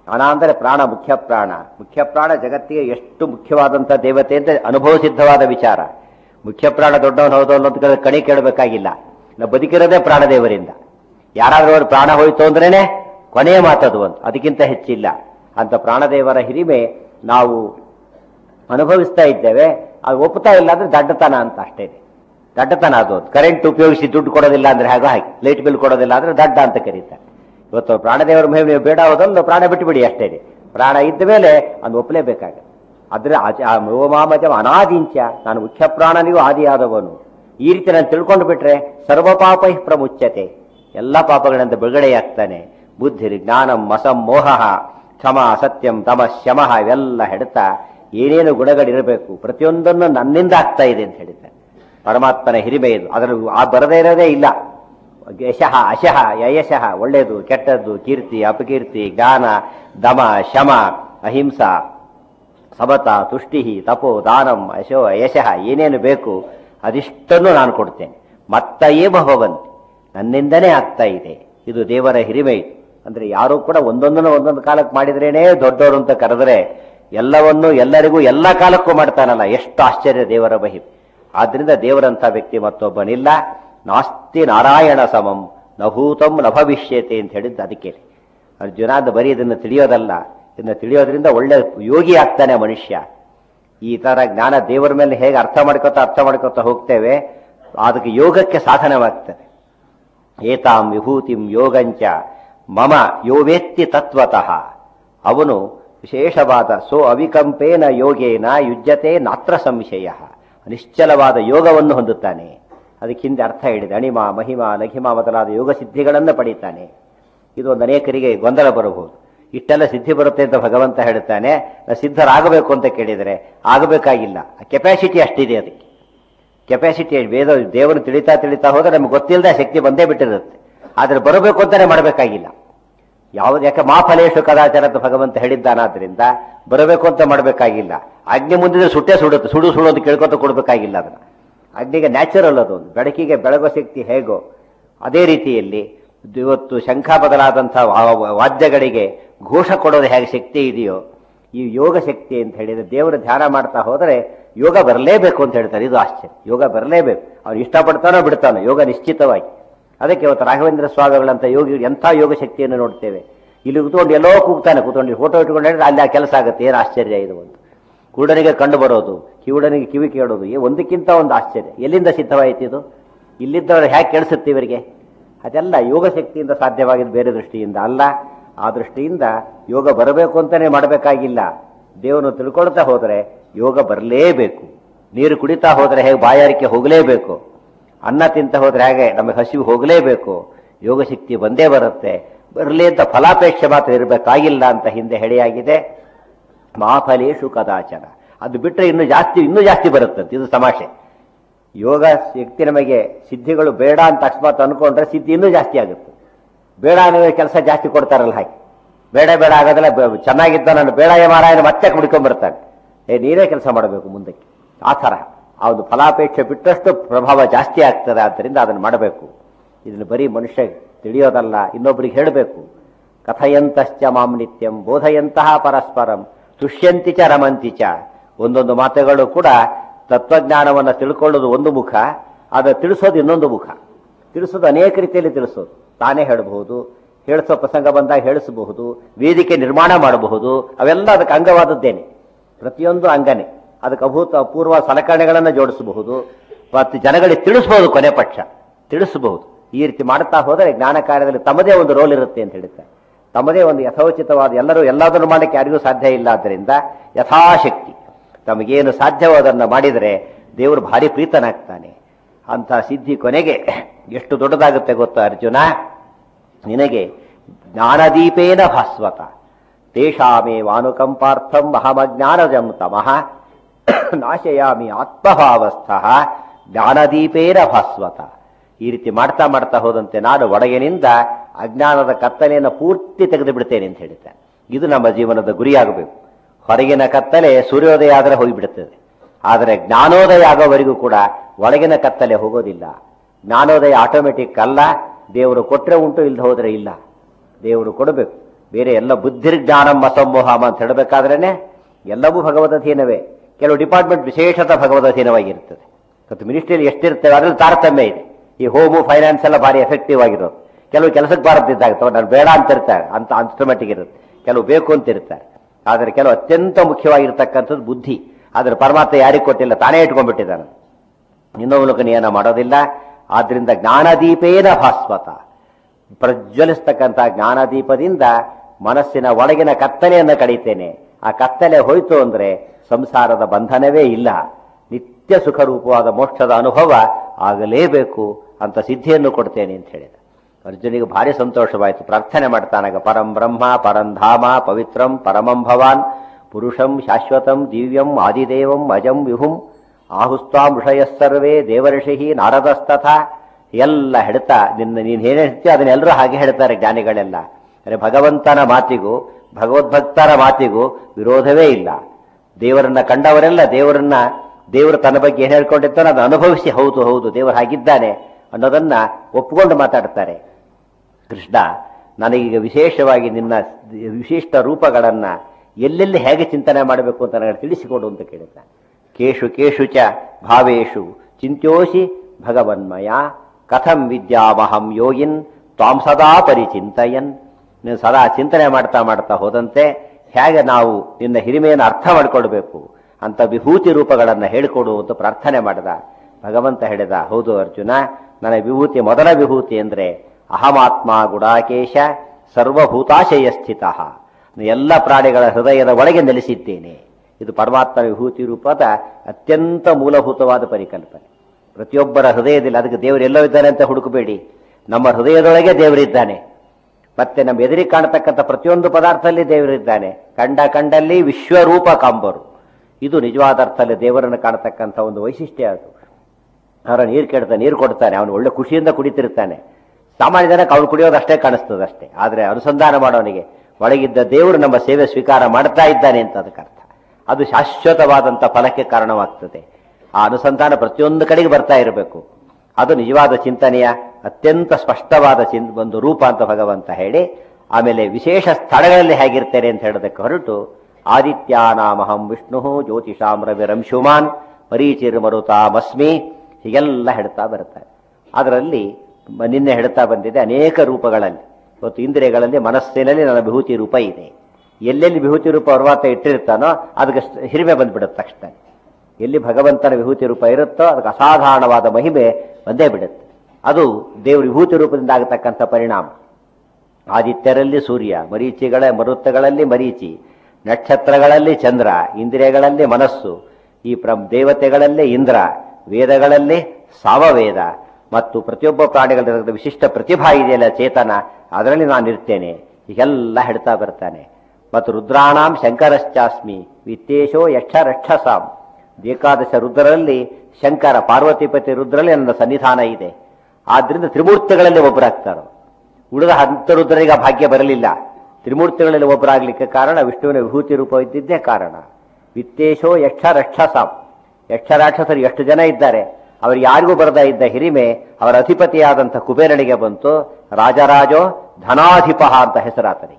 ಅನ ಅಂದರೆ ಪ್ರಾಣ ಮುಖ್ಯ ಪ್ರಾಣ ಮುಖ್ಯ ಪ್ರಾಣ ಜಗತ್ತಿಗೆ ಎಷ್ಟು ಮುಖ್ಯವಾದಂಥ ದೇವತೆ ಅಂತ ಅನುಭವ ಸಿದ್ಧವಾದ ವಿಚಾರ ಮುಖ್ಯ ಪ್ರಾಣ ದೊಡ್ಡವನು ಹೌದು ಅನ್ನೋದು ಕಡೆ ಕಣಿ ಕೇಳಬೇಕಾಗಿಲ್ಲ ನಾವು ಬದುಕಿರೋದೇ ಪ್ರಾಣದೇವರಿಂದ ಯಾರಾದ್ರೂ ಅವ್ರ ಪ್ರಾಣ ಹೋಯ್ತು ಅಂದ್ರೇನೆ ಕೊನೆಯ ಮಾತದು ಅಂತ ಅದಕ್ಕಿಂತ ಹೆಚ್ಚಿಲ್ಲ ಅಂತ ಪ್ರಾಣದೇವರ ಹಿರಿಮೆ ನಾವು ಅನುಭವಿಸ್ತಾ ಇದ್ದೇವೆ ಅದು ಒಪ್ಪುತ್ತಾ ಇಲ್ಲ ಅಂದ್ರೆ ದಡ್ಡತನ ಅಂತ ಅಷ್ಟೇ ದಡ್ಡತನ ಅದು ಕರೆಂಟ್ ಉಪಯೋಗಿಸಿ ದುಡ್ಡು ಕೊಡೋದಿಲ್ಲ ಅಂದ್ರೆ ಹಾಗೆ ಹಾಗೆ ಲೈಟ್ ಬಿಲ್ ಕೊಡೋದಿಲ್ಲ ಅಂದ್ರೆ ದಡ್ಡ ಅಂತ ಕರೀತಾರೆ ಇವತ್ತು ಪ್ರಾಣದೇವರ ಮೇಲೆ ನೀವು ಬೇಡ ಹೋದಲ್ಲ ಪ್ರಾಣ ಬಿಟ್ಟುಬಿಡಿ ಅಷ್ಟೇ ಪ್ರಾಣ ಇದ್ದ ಮೇಲೆ ಅದು ಒಪ್ಪಲೇಬೇಕಾಗ ಅದ್ರ ವ್ಯೋಮಾಮಜ ಅನಾದಿಂಚ ನಾನು ಮುಖ್ಯ ಪ್ರಾಣನಿಗೂ ಆದಿಯಾದವನು ಈ ರೀತಿ ನಾನು ತಿಳ್ಕೊಂಡು ಬಿಟ್ರೆ ಸರ್ವ ಪಾಪೈ ಪ್ರಮುಚ್ಯತೆ ಎಲ್ಲ ಪಾಪಗಳಿಂದ ಬಿಡುಗಡೆಯಾಗ್ತಾನೆ ಬುದ್ಧಿ ಜ್ಞಾನಂ ಮಸಂ ಮೋಹ ಕ್ಷಮ ಸತ್ಯಂ ತಮ ಶಮಃ ಇವೆಲ್ಲ ಹೆಡ್ತಾ ಏನೇನು ಗುಣಗಳಿರಬೇಕು ಪ್ರತಿಯೊಂದನ್ನು ನನ್ನಿಂದ ಆಗ್ತಾ ಇದೆ ಅಂತ ಹೇಳಿದ್ದಾರೆ ಪರಮಾತ್ಮನ ಹಿರಿಮೆ ಇದು ಅದರಲ್ಲಿ ಆ ಬರದೇ ಇರೋದೇ ಇಲ್ಲ ಯಶಃ ಅಶಃ ಯಯಶಃ ಒಳ್ಳೆಯದು ಕೆಟ್ಟದ್ದು ಕೀರ್ತಿ ಅಪಕೀರ್ತಿ ಜ್ಞಾನ ದಮ ಶಮ ಅಹಿಂಸಾ ಸಮತ ತುಷ್ಟಿ ತಪೋ ದಾನಂ ಅಶೋ ಯಶಃ ಏನೇನು ಬೇಕು ಅದಿಷ್ಟನ್ನು ನಾನು ಕೊಡ್ತೇನೆ ಮತ್ತಯೇ ಭವಂತಿ ನನ್ನಿಂದನೇ ಆಗ್ತಾ ಇದೆ ಇದು ದೇವರ ಹಿರಿಮೆ ಇದು ಅಂದ್ರೆ ಯಾರು ಕೂಡ ಒಂದೊಂದನ್ನು ಒಂದೊಂದು ಕಾಲಕ್ಕೆ ಮಾಡಿದ್ರೇನೆ ದೊಡ್ಡವರು ಅಂತ ಕರೆದ್ರೆ ಎಲ್ಲವನ್ನೂ ಎಲ್ಲರಿಗೂ ಎಲ್ಲ ಕಾಲಕ್ಕೂ ಮಾಡ್ತಾನಲ್ಲ ಎಷ್ಟು ಆಶ್ಚರ್ಯ ದೇವರ ಮಹಿಮೆ ಆದ್ರಿಂದ ದೇವರಂಥ ವ್ಯಕ್ತಿ ಮತ್ತೊಬ್ಬನಿಲ್ಲ ನಾಸ್ತಿ ನಾರಾಯಣ ಸಮಂ ನಭೂತಂ ನ ಭವಿಷ್ಯತೆ ಅಂತ ಹೇಳಿದ್ದು ಅದಕ್ಕೆ ಅರ್ಜುನ ಅದು ಬರೀ ಇದನ್ನು ತಿಳಿಯೋದಲ್ಲ ಇದನ್ನು ತಿಳಿಯೋದ್ರಿಂದ ಒಳ್ಳೆ ಯೋಗಿ ಆಗ್ತಾನೆ ಮನುಷ್ಯ ಈ ತರ ಜ್ಞಾನ ದೇವರ ಮೇಲೆ ಹೇಗೆ ಅರ್ಥ ಮಾಡ್ಕೋತಾ ಅರ್ಥ ಮಾಡ್ಕೋತಾ ಹೋಗ್ತೇವೆ ಅದಕ್ಕೆ ಯೋಗಕ್ಕೆ ಸಾಧನವಾಗ್ತದೆ ಏತಾಂ ವಿಭೂತಿಂ ಯೋಗಂಚ ಮಮ ಯೋವೇತ್ತಿ ತತ್ವತಃ ಅವನು ವಿಶೇಷವಾದ ಸೋ ಅವಿಕಂಪೇನ ಯೋಗೇನ ಯುಜ್ಯತೆ ನಾತ್ರ ಸಂಶಯ ನಿಶ್ಚಲವಾದ ಯೋಗವನ್ನು ಹೊಂದುತ್ತಾನೆ ಅದಕ್ಕೆ ಹಿಂದೆ ಅರ್ಥ ಹೇಳಿದೆ ಅಣಿಮ ಮಹಿಮಾ ಲಘಿಮ ಮೊದಲಾದ ಯೋಗ ಸಿದ್ಧಿಗಳನ್ನು ಪಡೀತಾನೆ ಇದು ಒಂದು ಅನೇಕರಿಗೆ ಗೊಂದಲ ಬರಬಹುದು ಇಷ್ಟೆಲ್ಲ ಸಿದ್ಧಿ ಬರುತ್ತೆ ಅಂತ ಭಗವಂತ ಹೇಳ್ತಾನೆ ನಾವು ಸಿದ್ಧರಾಗಬೇಕು ಅಂತ ಕೇಳಿದರೆ ಆಗಬೇಕಾಗಿಲ್ಲ ಕೆಪಾಸಿಟಿ ಅಷ್ಟಿದೆ ಅದಕ್ಕೆ ಕೆಪಾಸಿಟಿ ವೇದ ದೇವರು ತಿಳಿತಾ ತಿಳಿತಾ ಹೋದ್ರೆ ನಮ್ಗೆ ಗೊತ್ತಿಲ್ಲದೆ ಶಕ್ತಿ ಬಂದೇ ಬಿಟ್ಟಿರುತ್ತೆ ಆದ್ರೆ ಬರಬೇಕು ಅಂತಾನೆ ಮಾಡಬೇಕಾಗಿಲ್ಲ ಯಾವ್ದು ಯಾಕೆ ಮಾಫಲೇಶು ಕದಾಚಾರ ಅಂತ ಭಗವಂತ ಹೇಳಿದ್ದಾನಾದ್ರಿಂದ ಬರಬೇಕು ಅಂತ ಮಾಡಬೇಕಾಗಿಲ್ಲ ಅಗ್ನಿ ಮುಂದಿದ್ರೆ ಸುಟ್ಟೆ ಸುಡುತ್ತೆ ಸುಡು ಸುಡು ಅಂತ ಕೇಳ್ಕೊತ ಕೊಡ್ಬೇಕಾಗಿಲ್ಲ ಅದನ್ನ ಅಗ್ನಿಗೆ ನ್ಯಾಚುರಲ್ ಅದು ಒಂದು ಬೆಳಕಿಗೆ ಬೆಳಗೋ ಶಕ್ತಿ ಹೇಗೋ ಅದೇ ರೀತಿಯಲ್ಲಿ ಇವತ್ತು ಶಂಖ ಬದಲಾದಂತಹ ವಾ- ವಾದ್ಯಗಳಿಗೆ ಘೋಷ ಕೊಡೋದು ಹೇಗೆ ಶಕ್ತಿ ಇದೆಯೋ ಈ ಯೋಗ ಶಕ್ತಿ ಅಂತ ಹೇಳಿದ್ರೆ ದೇವರ ಧ್ಯಾನ ಮಾಡ್ತಾ ಹೋದರೆ ಯೋಗ ಬರಲೇಬೇಕು ಅಂತ ಹೇಳ್ತಾರೆ ಇದು ಆಶ್ಚರ್ಯ ಯೋಗ ಬರಲೇಬೇಕು ಅವ್ನು ಇಷ್ಟಪಡ್ತಾನೋ ಬಿಡ್ತಾನೋ ಯೋಗ ನಿಶ್ಚಿತವಾಗಿ ಅದಕ್ಕೆ ಇವತ್ತು ರಾಘವೇಂದ್ರ ಸ್ವಾಮಿಗಳಂತ ಯೋಗಿ ಎಂಥ ಯೋಗ ಶಕ್ತಿಯನ್ನು ನೋಡ್ತೇವೆ ಇಲ್ಲಿ ಕೂತ್ಕೊಂಡು ಎಲ್ಲೋ ಕೂಗ್ತಾನೆ ಕೂತ್ಕೊಂಡು ಫೋಟೋ ಇಟ್ಕೊಂಡು ಹೇಳಿದ್ರೆ ಅಲ್ಲಿ ಆ ಕೆಲಸ ಆಗುತ್ತೆ ಏನು ಆಶ್ಚರ್ಯ ಇದು ಒಂದು ಕುರುಡನಿಗೆ ಕಂಡು ಬರೋದು ಕಿವುಡನಿಗೆ ಕಿವಿ ಕೇಳೋದು ಈ ಒಂದಕ್ಕಿಂತ ಒಂದು ಆಶ್ಚರ್ಯ ಎಲ್ಲಿಂದ ಸಿದ್ಧವಾಯಿತು ಇದು ಇಲ್ಲಿದ್ದವರು ಹೇಗೆ ಕೇಳಿಸುತ್ತೆ ಇವರಿಗೆ ಅದೆಲ್ಲ ಯೋಗ ಶಕ್ತಿಯಿಂದ ಸಾಧ್ಯವಾಗಿದ್ದು ಬೇರೆ ದೃಷ್ಟಿಯಿಂದ ಅಲ್ಲ ಆ ದೃಷ್ಟಿಯಿಂದ ಯೋಗ ಬರಬೇಕು ಅಂತಾನೆ ಮಾಡಬೇಕಾಗಿಲ್ಲ ದೇವರನ್ನು ತಿಳ್ಕೊಳ್ತಾ ಹೋದರೆ ಯೋಗ ಬರಲೇಬೇಕು ನೀರು ಕುಡಿತಾ ಹೋದರೆ ಹೇಗೆ ಬಾಯಾರಿಕೆ ಹೋಗಲೇಬೇಕು ಅನ್ನ ತಿಂತ ಹೋದ್ರೆ ಹಾಗೆ ನಮಗೆ ಹಸಿವು ಹೋಗಲೇಬೇಕು ಯೋಗ ಶಕ್ತಿ ಬಂದೇ ಬರುತ್ತೆ ಬರಲಿ ಅಂತ ಫಲಾಪೇಕ್ಷೆ ಮಾತ್ರ ಇರಬೇಕಾಗಿಲ್ಲ ಅಂತ ಹಿಂದೆ ಹೇಳಿಯಾಗಿದೆ ಮಾಫಲೇಶು ಕದಾಚನ ಅದು ಬಿಟ್ಟರೆ ಇನ್ನು ಜಾಸ್ತಿ ಇನ್ನೂ ಜಾಸ್ತಿ ಬರುತ್ತಂತೆ ಇದು ತಮಾಷೆ ಯೋಗ ಶಕ್ತಿ ನಮಗೆ ಸಿದ್ಧಿಗಳು ಬೇಡ ಅಂತ ಅಕಸ್ಮಾತ್ ಅನ್ಕೊಂಡ್ರೆ ಸಿದ್ಧಿ ಇನ್ನೂ ಜಾಸ್ತಿ ಆಗುತ್ತೆ ಬೇಡ ಅನ್ನೋ ಕೆಲಸ ಜಾಸ್ತಿ ಕೊಡ್ತಾರಲ್ಲ ಹಾಗೆ ಬೇಡ ಬೇಡ ಆಗೋದಿಲ್ಲ ಬೆ- ಚೆನ್ನಾಗಿದ್ದ ನಾನು ಬೇಡ ಏ ಮಾರಾಯನ ಮತ್ತೆ ಹುಡ್ಕೊಂಡ್ಬರ್ತಾನೆ ಏ ನೀನೇ ಕೆಲಸ ಮಾಡಬೇಕು ಮುಂದಕ್ಕೆ ಆ ಥರ ಆ ಒಂದು ಫಲಾಪೇಕ್ಷೆ ಬಿಟ್ಟಷ್ಟು ಪ್ರಭಾವ ಜಾಸ್ತಿ ಆಗ್ತದೆ ಆದ್ದರಿಂದ ಅದನ್ನು ಮಾಡಬೇಕು ಇದನ್ನು ಬರೀ ಮನುಷ್ಯ ತಿಳಿಯೋದಲ್ಲ ಇನ್ನೊಬ್ಬರಿಗೆ ಹೇಳಬೇಕು ಕಥಯಂತಶ್ಚ ಮಾಂ ನಿತ್ಯಂ ಬೋಧಯಂತಹ ಪರಸ್ಪರಂ ತುಷ್ಯಂತಿ ಚ ರಮಂತಿ ಚ ಒಂದೊಂದು ಮಾತುಗಳು ಕೂಡ ತತ್ವಜ್ಞಾನವನ್ನು ತಿಳ್ಕೊಳ್ಳೋದು ಒಂದು ಮುಖ அதை ತಿಳಿಸೋದು ಇನ್ನೊಂದು ಮುಖ ತಿಳಿಸೋದು ಅನೇಕ ರೀತಿಯಲ್ಲಿ ತಿಳಿಸೋದು ತಾನೇ ಹೇಳಬಹುದು ಹೇಳಿಸೋ ಪ್ರಸಂಗ ಬಂದಾಗ ಹೇಳಿಸಬಹುದು ವೇದಿಕೆ ನಿರ್ಮಾಣ ಮಾಡಬಹುದು ಅವೆಲ್ಲ ಅದಕ್ಕೆ ಅಂಗವಾದದ್ದೇನೆ ಪ್ರತಿಯೊಂದು ಅಂಗನೆ ಅದಕ್ಕೆ ಅಭೂತ ಅಪೂರ್ವ ಸಲಕರಣೆಗಳನ್ನು ಜೋಡಿಸಬಹುದು ಮತ್ತು ಜನಗಳಿಗೆ ತಿಳಿಸಬಹುದು ಕೊನೆ ಪಕ್ಷ ತಿಳಿಸಬಹುದು ಈ ರೀತಿ ಮಾಡ್ತಾ ಹೋದರೆ ಜ್ಞಾನ ಕಾರ್ಯದಲ್ಲಿ ತಮ್ಮದೇ ಒಂದು ರೋಲ್ ಇರುತ್ತೆ ಅಂತ ಹೇಳ್ತಾರೆ ತಮ್ಮದೇ ಒಂದು ಯಥೋಚಿತವಾದ ಎಲ್ಲರೂ ಎಲ್ಲದನ್ನು ಮಾಡಲಿಕ್ಕೆ ಯಾರಿಗೂ ಸಾಧ್ಯ ಇಲ್ಲ ಆದ್ದರಿಂದ ಯಥಾಶಕ್ತಿ ತಮಗೇನು ಸಾಧ್ಯವೋ ಅದನ್ನು ಮಾಡಿದರೆ ದೇವರು ಭಾರಿ ಪ್ರೀತನಾಗ್ತಾನೆ ಅಂತ ಸಿದ್ಧಿ ಕೊನೆಗೆ ಎಷ್ಟು ದೊಡ್ಡದಾಗುತ್ತೆ ಗೊತ್ತಾ ಅರ್ಜುನ ನಿನಗೆ ಜ್ಞಾನದೀಪೇನ ಭಾಸ್ವತ ತೇಷಾಮೇವಾನುಕಂಪಾರ್ಥಂ ಅಹಮಜ್ಞಾನಜಂ ತಮಃ ನಾಶಯಾಮಿ ಆತ್ಮಭಾವಸ್ಥ ಜ್ಞಾನದೀಪೇನ ಭಾಸ್ವತ ಈ ರೀತಿ ಮಾಡ್ತಾ ಮಾಡ್ತಾ ಹೋದಂತೆ ನಾನು ಒಳಗಿನಿಂದ ಅಜ್ಞಾನದ ಕತ್ತಲೆಯನ್ನು ಪೂರ್ತಿ ತೆಗೆದು ಬಿಡ್ತೇನೆ ಅಂತ ಹೇಳ್ತಾನೆ ಇದು ನಮ್ಮ ಜೀವನದ ಗುರಿಯಾಗಬೇಕು ಹೊರಗಿನ ಕತ್ತಲೆ ಸೂರ್ಯೋದಯ ಆದರೆ ಹೋಗಿಬಿಡುತ್ತದೆ ಆದರೆ ಜ್ಞಾನೋದಯ ಆಗೋವರೆಗೂ ಕೂಡ ಒಳಗಿನ ಕತ್ತಲೆ ಹೋಗೋದಿಲ್ಲ ಜ್ಞಾನೋದಯ ಆಟೋಮೆಟಿಕ್ ಅಲ್ಲ ದೇವರು ಕೊಟ್ಟರೆ ಉಂಟು ಇಲ್ಲದೆ ಹೋದರೆ ಇಲ್ಲ ದೇವರು ಕೊಡಬೇಕು ಬೇರೆ ಎಲ್ಲ ಬುದ್ಧಿರ್ಜ್ಞಾನಂ ಅಸಮೋಹಮ ಅಂತ ಹೇಳಬೇಕಾದ್ರೇನೆ ಎಲ್ಲವೂ ಭಗವದಧೀನವೇ ಕೆಲವು ಡಿಪಾರ್ಟ್ಮೆಂಟ್ ವಿಶೇಷತ ಭಗವದಧೀನವಾಗಿರ್ತದೆ ಮತ್ತು ಮಿನಿಸ್ಟ್ರಿಯಲ್ಲಿ ಎಷ್ಟಿರ್ತವೆ ಅದ್ರಲ್ಲಿ ತಾರತಮ್ಯ ಇದೆ ಈ ಹೋಮು ಫೈನಾನ್ಸ್ ಎಲ್ಲ ಭಾರಿ ಎಫೆಕ್ಟಿವ್ ಆಗಿರೋದು ಕೆಲವು ಕೆಲಸಕ್ಕೆ ಬಾರದಿದ್ದಾಗುತ್ತೆ ನಾನು ಬೇಡ ಅಂತ ಇರ್ತಾರೆ ಅಂತ ಅನ್ಸ್ಟಮೆಟಿಕ್ ಇರುತ್ತೆ ಕೆಲವು ಬೇಕು ಅಂತ ಇರ್ತಾರೆ ಆದರೆ ಕೆಲವು ಅತ್ಯಂತ ಮುಖ್ಯವಾಗಿರ್ತಕ್ಕಂಥದ್ದು ಬುದ್ಧಿ ಆದರೆ ಪರಮಾತ್ಮ ಯಾರಿಗೆ ಕೊಟ್ಟಿಲ್ಲ ತಾನೇ ಇಟ್ಕೊಂಡ್ಬಿಟ್ಟಿದ್ದಾನೆ ಇನ್ನೊಬ್ಬ ನಿಯನ ಮಾಡೋದಿಲ್ಲ ಆದ್ರಿಂದ ಜ್ಞಾನದೀಪೇನ ಭಾಸ್ವತ ಪ್ರಜ್ವಲಿಸ್ತಕ್ಕಂಥ ಜ್ಞಾನದೀಪದಿಂದ ಮನಸ್ಸಿನ ಒಳಗಿನ ಕತ್ತಲೆಯನ್ನು ಕಡಿತೇನೆ ಆ ಕತ್ತಲೆ ಹೋಯ್ತು ಅಂದ್ರೆ ಸಂಸಾರದ ಬಂಧನವೇ ಇಲ್ಲ ನಿತ್ಯ ಸುಖರೂಪವಾದ ಮೋಕ್ಷದ ಅನುಭವ ಆಗಲೇಬೇಕು ಅಂತ ಸಿದ್ಧಿಯನ್ನು ಕೊಡ್ತೇನೆ ಅಂತ ಹೇಳಿದ ಅರ್ಜುನಿಗೆ ಭಾರಿ ಸಂತೋಷವಾಯಿತು ಪ್ರಾರ್ಥನೆ ಮಾಡ್ತಾನಾಗ ಪರಂ ಬ್ರಹ್ಮ ಪರಂಧಾಮ ಪವಿತ್ರಂ ಪರಮಂ ಭವಾನ್ ಪುರುಷಂ ಶಾಶ್ವತಂ ದಿವ್ಯಂ ಆದಿದೇವಂ ಅಜಂ ವಿಭುಂ ಆಹುಸ್ತಾಂ ಋಷಯಃ ಸರ್ವೇ ದೇವಋಷಿ ನಾರದಸ್ತಥ ಎಲ್ಲ ಹೇಳ್ತಾ ನಿನ್ನ ನೀನು ಏನೇ ಹೇಳ್ತೀಯ ಅದನ್ನೆಲ್ಲರೂ ಹಾಗೆ ಹೇಳ್ತಾರೆ ಜ್ಞಾನಿಗಳೆಲ್ಲ ಅಂದರೆ ಭಗವಂತನ ಮಾತಿಗೂ ಭಗವದ್ಭಕ್ತರ ಮಾತಿಗೂ ವಿರೋಧವೇ ಇಲ್ಲ ದೇವರನ್ನ ಕಂಡವರೆಲ್ಲ ದೇವರನ್ನ ದೇವರು ತನ್ನ ಬಗ್ಗೆ ಏನು ಹೇಳ್ಕೊಂಡಿರ್ತಾನೋ ಅದನ್ನು ಅನುಭವಿಸಿ ಹೌದು ಹೌದು ದೇವರು ಹಾಗಿದ್ದಾನೆ ಅನ್ನೋದನ್ನ ಒಪ್ಪಿಕೊಂಡು ಮಾತಾಡ್ತಾರೆ ಕೃಷ್ಣ ನನಗೀಗ ವಿಶೇಷವಾಗಿ ನಿನ್ನ ವಿಶಿಷ್ಟ ರೂಪಗಳನ್ನ ಎಲ್ಲೆಲ್ಲಿ ಹೇಗೆ ಚಿಂತನೆ ಮಾಡಬೇಕು ಅಂತ ನನಗೆ ತಿಳಿಸಿಕೊಡು ಅಂತ ಕೇಳಿದ್ದಾನೆ ಕೇಶು ಕೇಶು ಚ ಭಾವೇಶು ಚಿಂತ್ಯೋಷಿ ಭಗವನ್ಮಯ ಕಥಂ ವಿದ್ಯಾಮಹಂ ಯೋಗಿನ್ ತ್ವಾಂ ಸದಾ ಪರಿಚಿಂತಯನ್ ನೀನು ಸದಾ ಚಿಂತನೆ ಮಾಡ್ತಾ ಮಾಡ್ತಾ ಹೋದಂತೆ ಹೇಗೆ ನಾವು ನಿನ್ನ ಹಿರಿಮೆಯನ್ನು ಅರ್ಥ ಮಾಡಿಕೊಳ್ಬೇಕು ಅಂತ ವಿಭೂತಿ ರೂಪಗಳನ್ನು ಹೇಳಿಕೊಡು ಅಂತ ಪ್ರಾರ್ಥನೆ ಮಾಡಿದ ಭಗವಂತ ಹೇಳಿದ ಹೌದು ಅರ್ಜುನ ನನ್ನ ವಿಭೂತಿ ಮೊದಲ ವಿಭೂತಿ ಅಂದ್ರೆ ಅಹಮಾತ್ಮ ಗುಡಾಕೇಶ ಸರ್ವಭೂತಾಶಯ ಸ್ಥಿತ ಎಲ್ಲ ಪ್ರಾಣಿಗಳ ಹೃದಯದ ಒಳಗೆ ನೆಲೆಸಿದ್ದೇನೆ ಇದು ಪರಮಾತ್ಮ ವಿಭೂತಿ ರೂಪದ ಅತ್ಯಂತ ಮೂಲಭೂತವಾದ ಪರಿಕಲ್ಪನೆ ಪ್ರತಿಯೊಬ್ಬರ ಹೃದಯದಲ್ಲಿ ಅದಕ್ಕೆ ದೇವರು ಎಲ್ಲೋ ಇದ್ದಾನೆ ಅಂತ ಹುಡುಕಬೇಡಿ ನಮ್ಮ ಹೃದಯದೊಳಗೆ ದೇವರಿದ್ದಾನೆ ಮತ್ತೆ ನಮ್ಮ ಎದುರಿಗೆ ಕಾಣತಕ್ಕಂಥ ಪ್ರತಿಯೊಂದು ಪದಾರ್ಥದಲ್ಲಿ ದೇವರಿದ್ದಾನೆ ಕಂಡ ಕಂಡಲ್ಲಿ ವಿಶ್ವರೂಪ ಕಾಂಬರು ಇದು ನಿಜವಾದ ಅರ್ಥದಲ್ಲಿ ದೇವರನ್ನು ಕಾಣತಕ್ಕಂಥ ಒಂದು ವೈಶಿಷ್ಟ್ಯ ಅದು ಅವರ ನೀರು ಕೆಡ್ತಾನೆ ನೀರು ಕೊಡ್ತಾನೆ ಅವನು ಒಳ್ಳೆ ಖುಷಿಯಿಂದ ಕುಡಿತಿರ್ತಾನೆ ಸಾಮಾನ್ಯ ಜನಕ್ಕೆ ಅವನು ಕುಡಿಯೋದು ಅಷ್ಟೇ ಕಾಣಿಸ್ತದೆ ಅಷ್ಟೇ ಆದರೆ ಅನುಸಂಧಾನ ಮಾಡೋನಿಗೆ ಒಳಗಿದ್ದ ದೇವರು ನಮ್ಮ ಸೇವೆ ಸ್ವೀಕಾರ ಮಾಡ್ತಾ ಇದ್ದಾನೆ ಅಂತ ಅದಕ್ಕೆ ಅರ್ಥ ಅದು ಶಾಶ್ವತವಾದಂಥ ಫಲಕ್ಕೆ ಕಾರಣವಾಗ್ತದೆ ಆ ಅನುಸಂಧಾನ ಪ್ರತಿಯೊಂದು ಕಡೆಗೆ ಬರ್ತಾ ಇರಬೇಕು ಅದು ನಿಜವಾದ ಚಿಂತನೆಯ ಅತ್ಯಂತ ಸ್ಪಷ್ಟವಾದ ಚಿನ್ ಒಂದು ರೂಪ ಅಂತ ಭಗವಂತ ಹೇಳಿ ಆಮೇಲೆ ವಿಶೇಷ ಸ್ಥಳಗಳಲ್ಲಿ ಹೇಗಿರ್ತೇನೆ ಅಂತ ಹೇಳೋದಕ್ಕೆ ಹೊರಟು ಆದಿತ್ಯಾನಾಮಹಂ ವಿಷ್ಣು ಜ್ಯೋತಿಷಾಂ ರವಿರಂಶುಮಾನ್ ಮರೀಚಿರ್ ಮರುತಾಮಸ್ಮಿ ಹೀಗೆಲ್ಲ ಹೇಳ್ತಾ ಬರ್ತಾರೆ ಅದರಲ್ಲಿ ಮ- ನಿನ್ನೆ ಹೇಳ್ತಾ ಬಂದಿದೆ ಅನೇಕ ರೂಪಗಳಲ್ಲಿ ಇವತ್ತು ಇಂದ್ರಿಯಗಳಲ್ಲಿ ಮನಸ್ಸಿನಲ್ಲಿ ನನ್ನ ವಿಭೂತಿ ರೂಪ ಇದೆ ಎಲ್ಲೆಲ್ಲಿ ವಿಭೂತಿ ರೂಪ ಪರ್ವತ ಇಟ್ಟಿರ್ತಾನೋ ಅದಕ್ಕೆ ಸ್- ಹಿರಿಮೆ ಬಂದ್ಬಿಡುತ್ತೆ ತಕ್ಷಣ ಎಲ್ಲಿ ಭಗವಂತನ ವಿಭೂತಿ ರೂಪ ಇರುತ್ತೋ ಅದಕ್ಕೆ ಅಸಾಧಾರಣವಾದ ಮಹಿಮೆ ಬಂದೇ ಬಿಡುತ್ತೆ ಅದು ದೇವ್ರ ವಿಭೂತಿ ರೂಪದಿಂದ ಆಗತಕ್ಕಂಥ ಪರಿಣಾಮ ಆದಿತ್ಯರಲ್ಲಿ ಸೂರ್ಯ ಮರೀಚಿಗಳ ಮರುತ್ತಗಳಲ್ಲಿ ಮರೀಚಿ ನಕ್ಷತ್ರಗಳಲ್ಲಿ ಚಂದ್ರ ಇಂದ್ರಿಯಗಳಲ್ಲಿ ಮನಸ್ಸು ಈ ಪ್ರ ದೇವತೆಗಳಲ್ಲಿ ಇಂದ್ರ ವೇದಗಳಲ್ಲಿ ಸಾಮವೇದ ಮತ್ತು ಪ್ರತಿಯೊಬ್ಬ ಪ್ರಾಣಿಗಳ ವಿಶಿಷ್ಟ ಪ್ರತಿಭಾ ಇದೆಯಲ್ಲ ಚೇತನ ಅದರಲ್ಲಿ ನಾನು ಇರ್ತೇನೆ ಹೀಗೆಲ್ಲ ಹೇಳ್ತಾ ಬರ್ತಾನೆ ಮತ್ತು ರುದ್ರಾಣಾಂ ಶಂಕರಶ್ಚಾಸ್ಮಿ ವಿತ್ತೇಶೋ ಯಕ್ಷ ರಕ್ಷಸಾಂ ಏಕಾದಶ ರುದ್ರರಲ್ಲಿ ಶಂಕರ ಪಾರ್ವತಿಪತಿ ರುದ್ರಲ್ಲಿ ನನ್ನ ಸನ್ನಿಧಾನ ಇದೆ ಆದ್ರಿಂದ ತ್ರಿಮೂರ್ತಿಗಳಲ್ಲಿ ಒಬ್ಬರಾಗ್ತಾರೋ ಉಳಿದ ಹತ್ತು ರುದ್ರರಿಗೆ ಆ ಭಾಗ್ಯ ಬರಲಿಲ್ಲ ತ್ರಿಮೂರ್ತಿಗಳಲ್ಲಿ ಒಬ್ಬರಾಗ್ಲಿಕ್ಕೆ ಕಾರಣ ವಿಷ್ಣುವಿನ ವಿಭೂತಿ ರೂಪ ಇದ್ದಿದ್ದೇ ಕಾರಣ ವಿತ್ತೇಶೋ ಯಕ್ಷ ರಕ್ಷಸಾಂ ಯಕ್ಷ ರಾಕ್ಷಸರು ಎಷ್ಟು ಜನ ಇದ್ದಾರೆ ಅವರು ಯಾರಿಗೂ ಬರದ ಇದ್ದ ಹಿರಿಮೆ ಅವರ ಅಧಿಪತಿಯಾದಂಥ ಕುಬೇರನಿಗೆ ಬಂತು ರಾಜರಾಜೋ ಧನಾಧಿಪ ಅಂತ ಹೆಸರಾತನಿಗೆ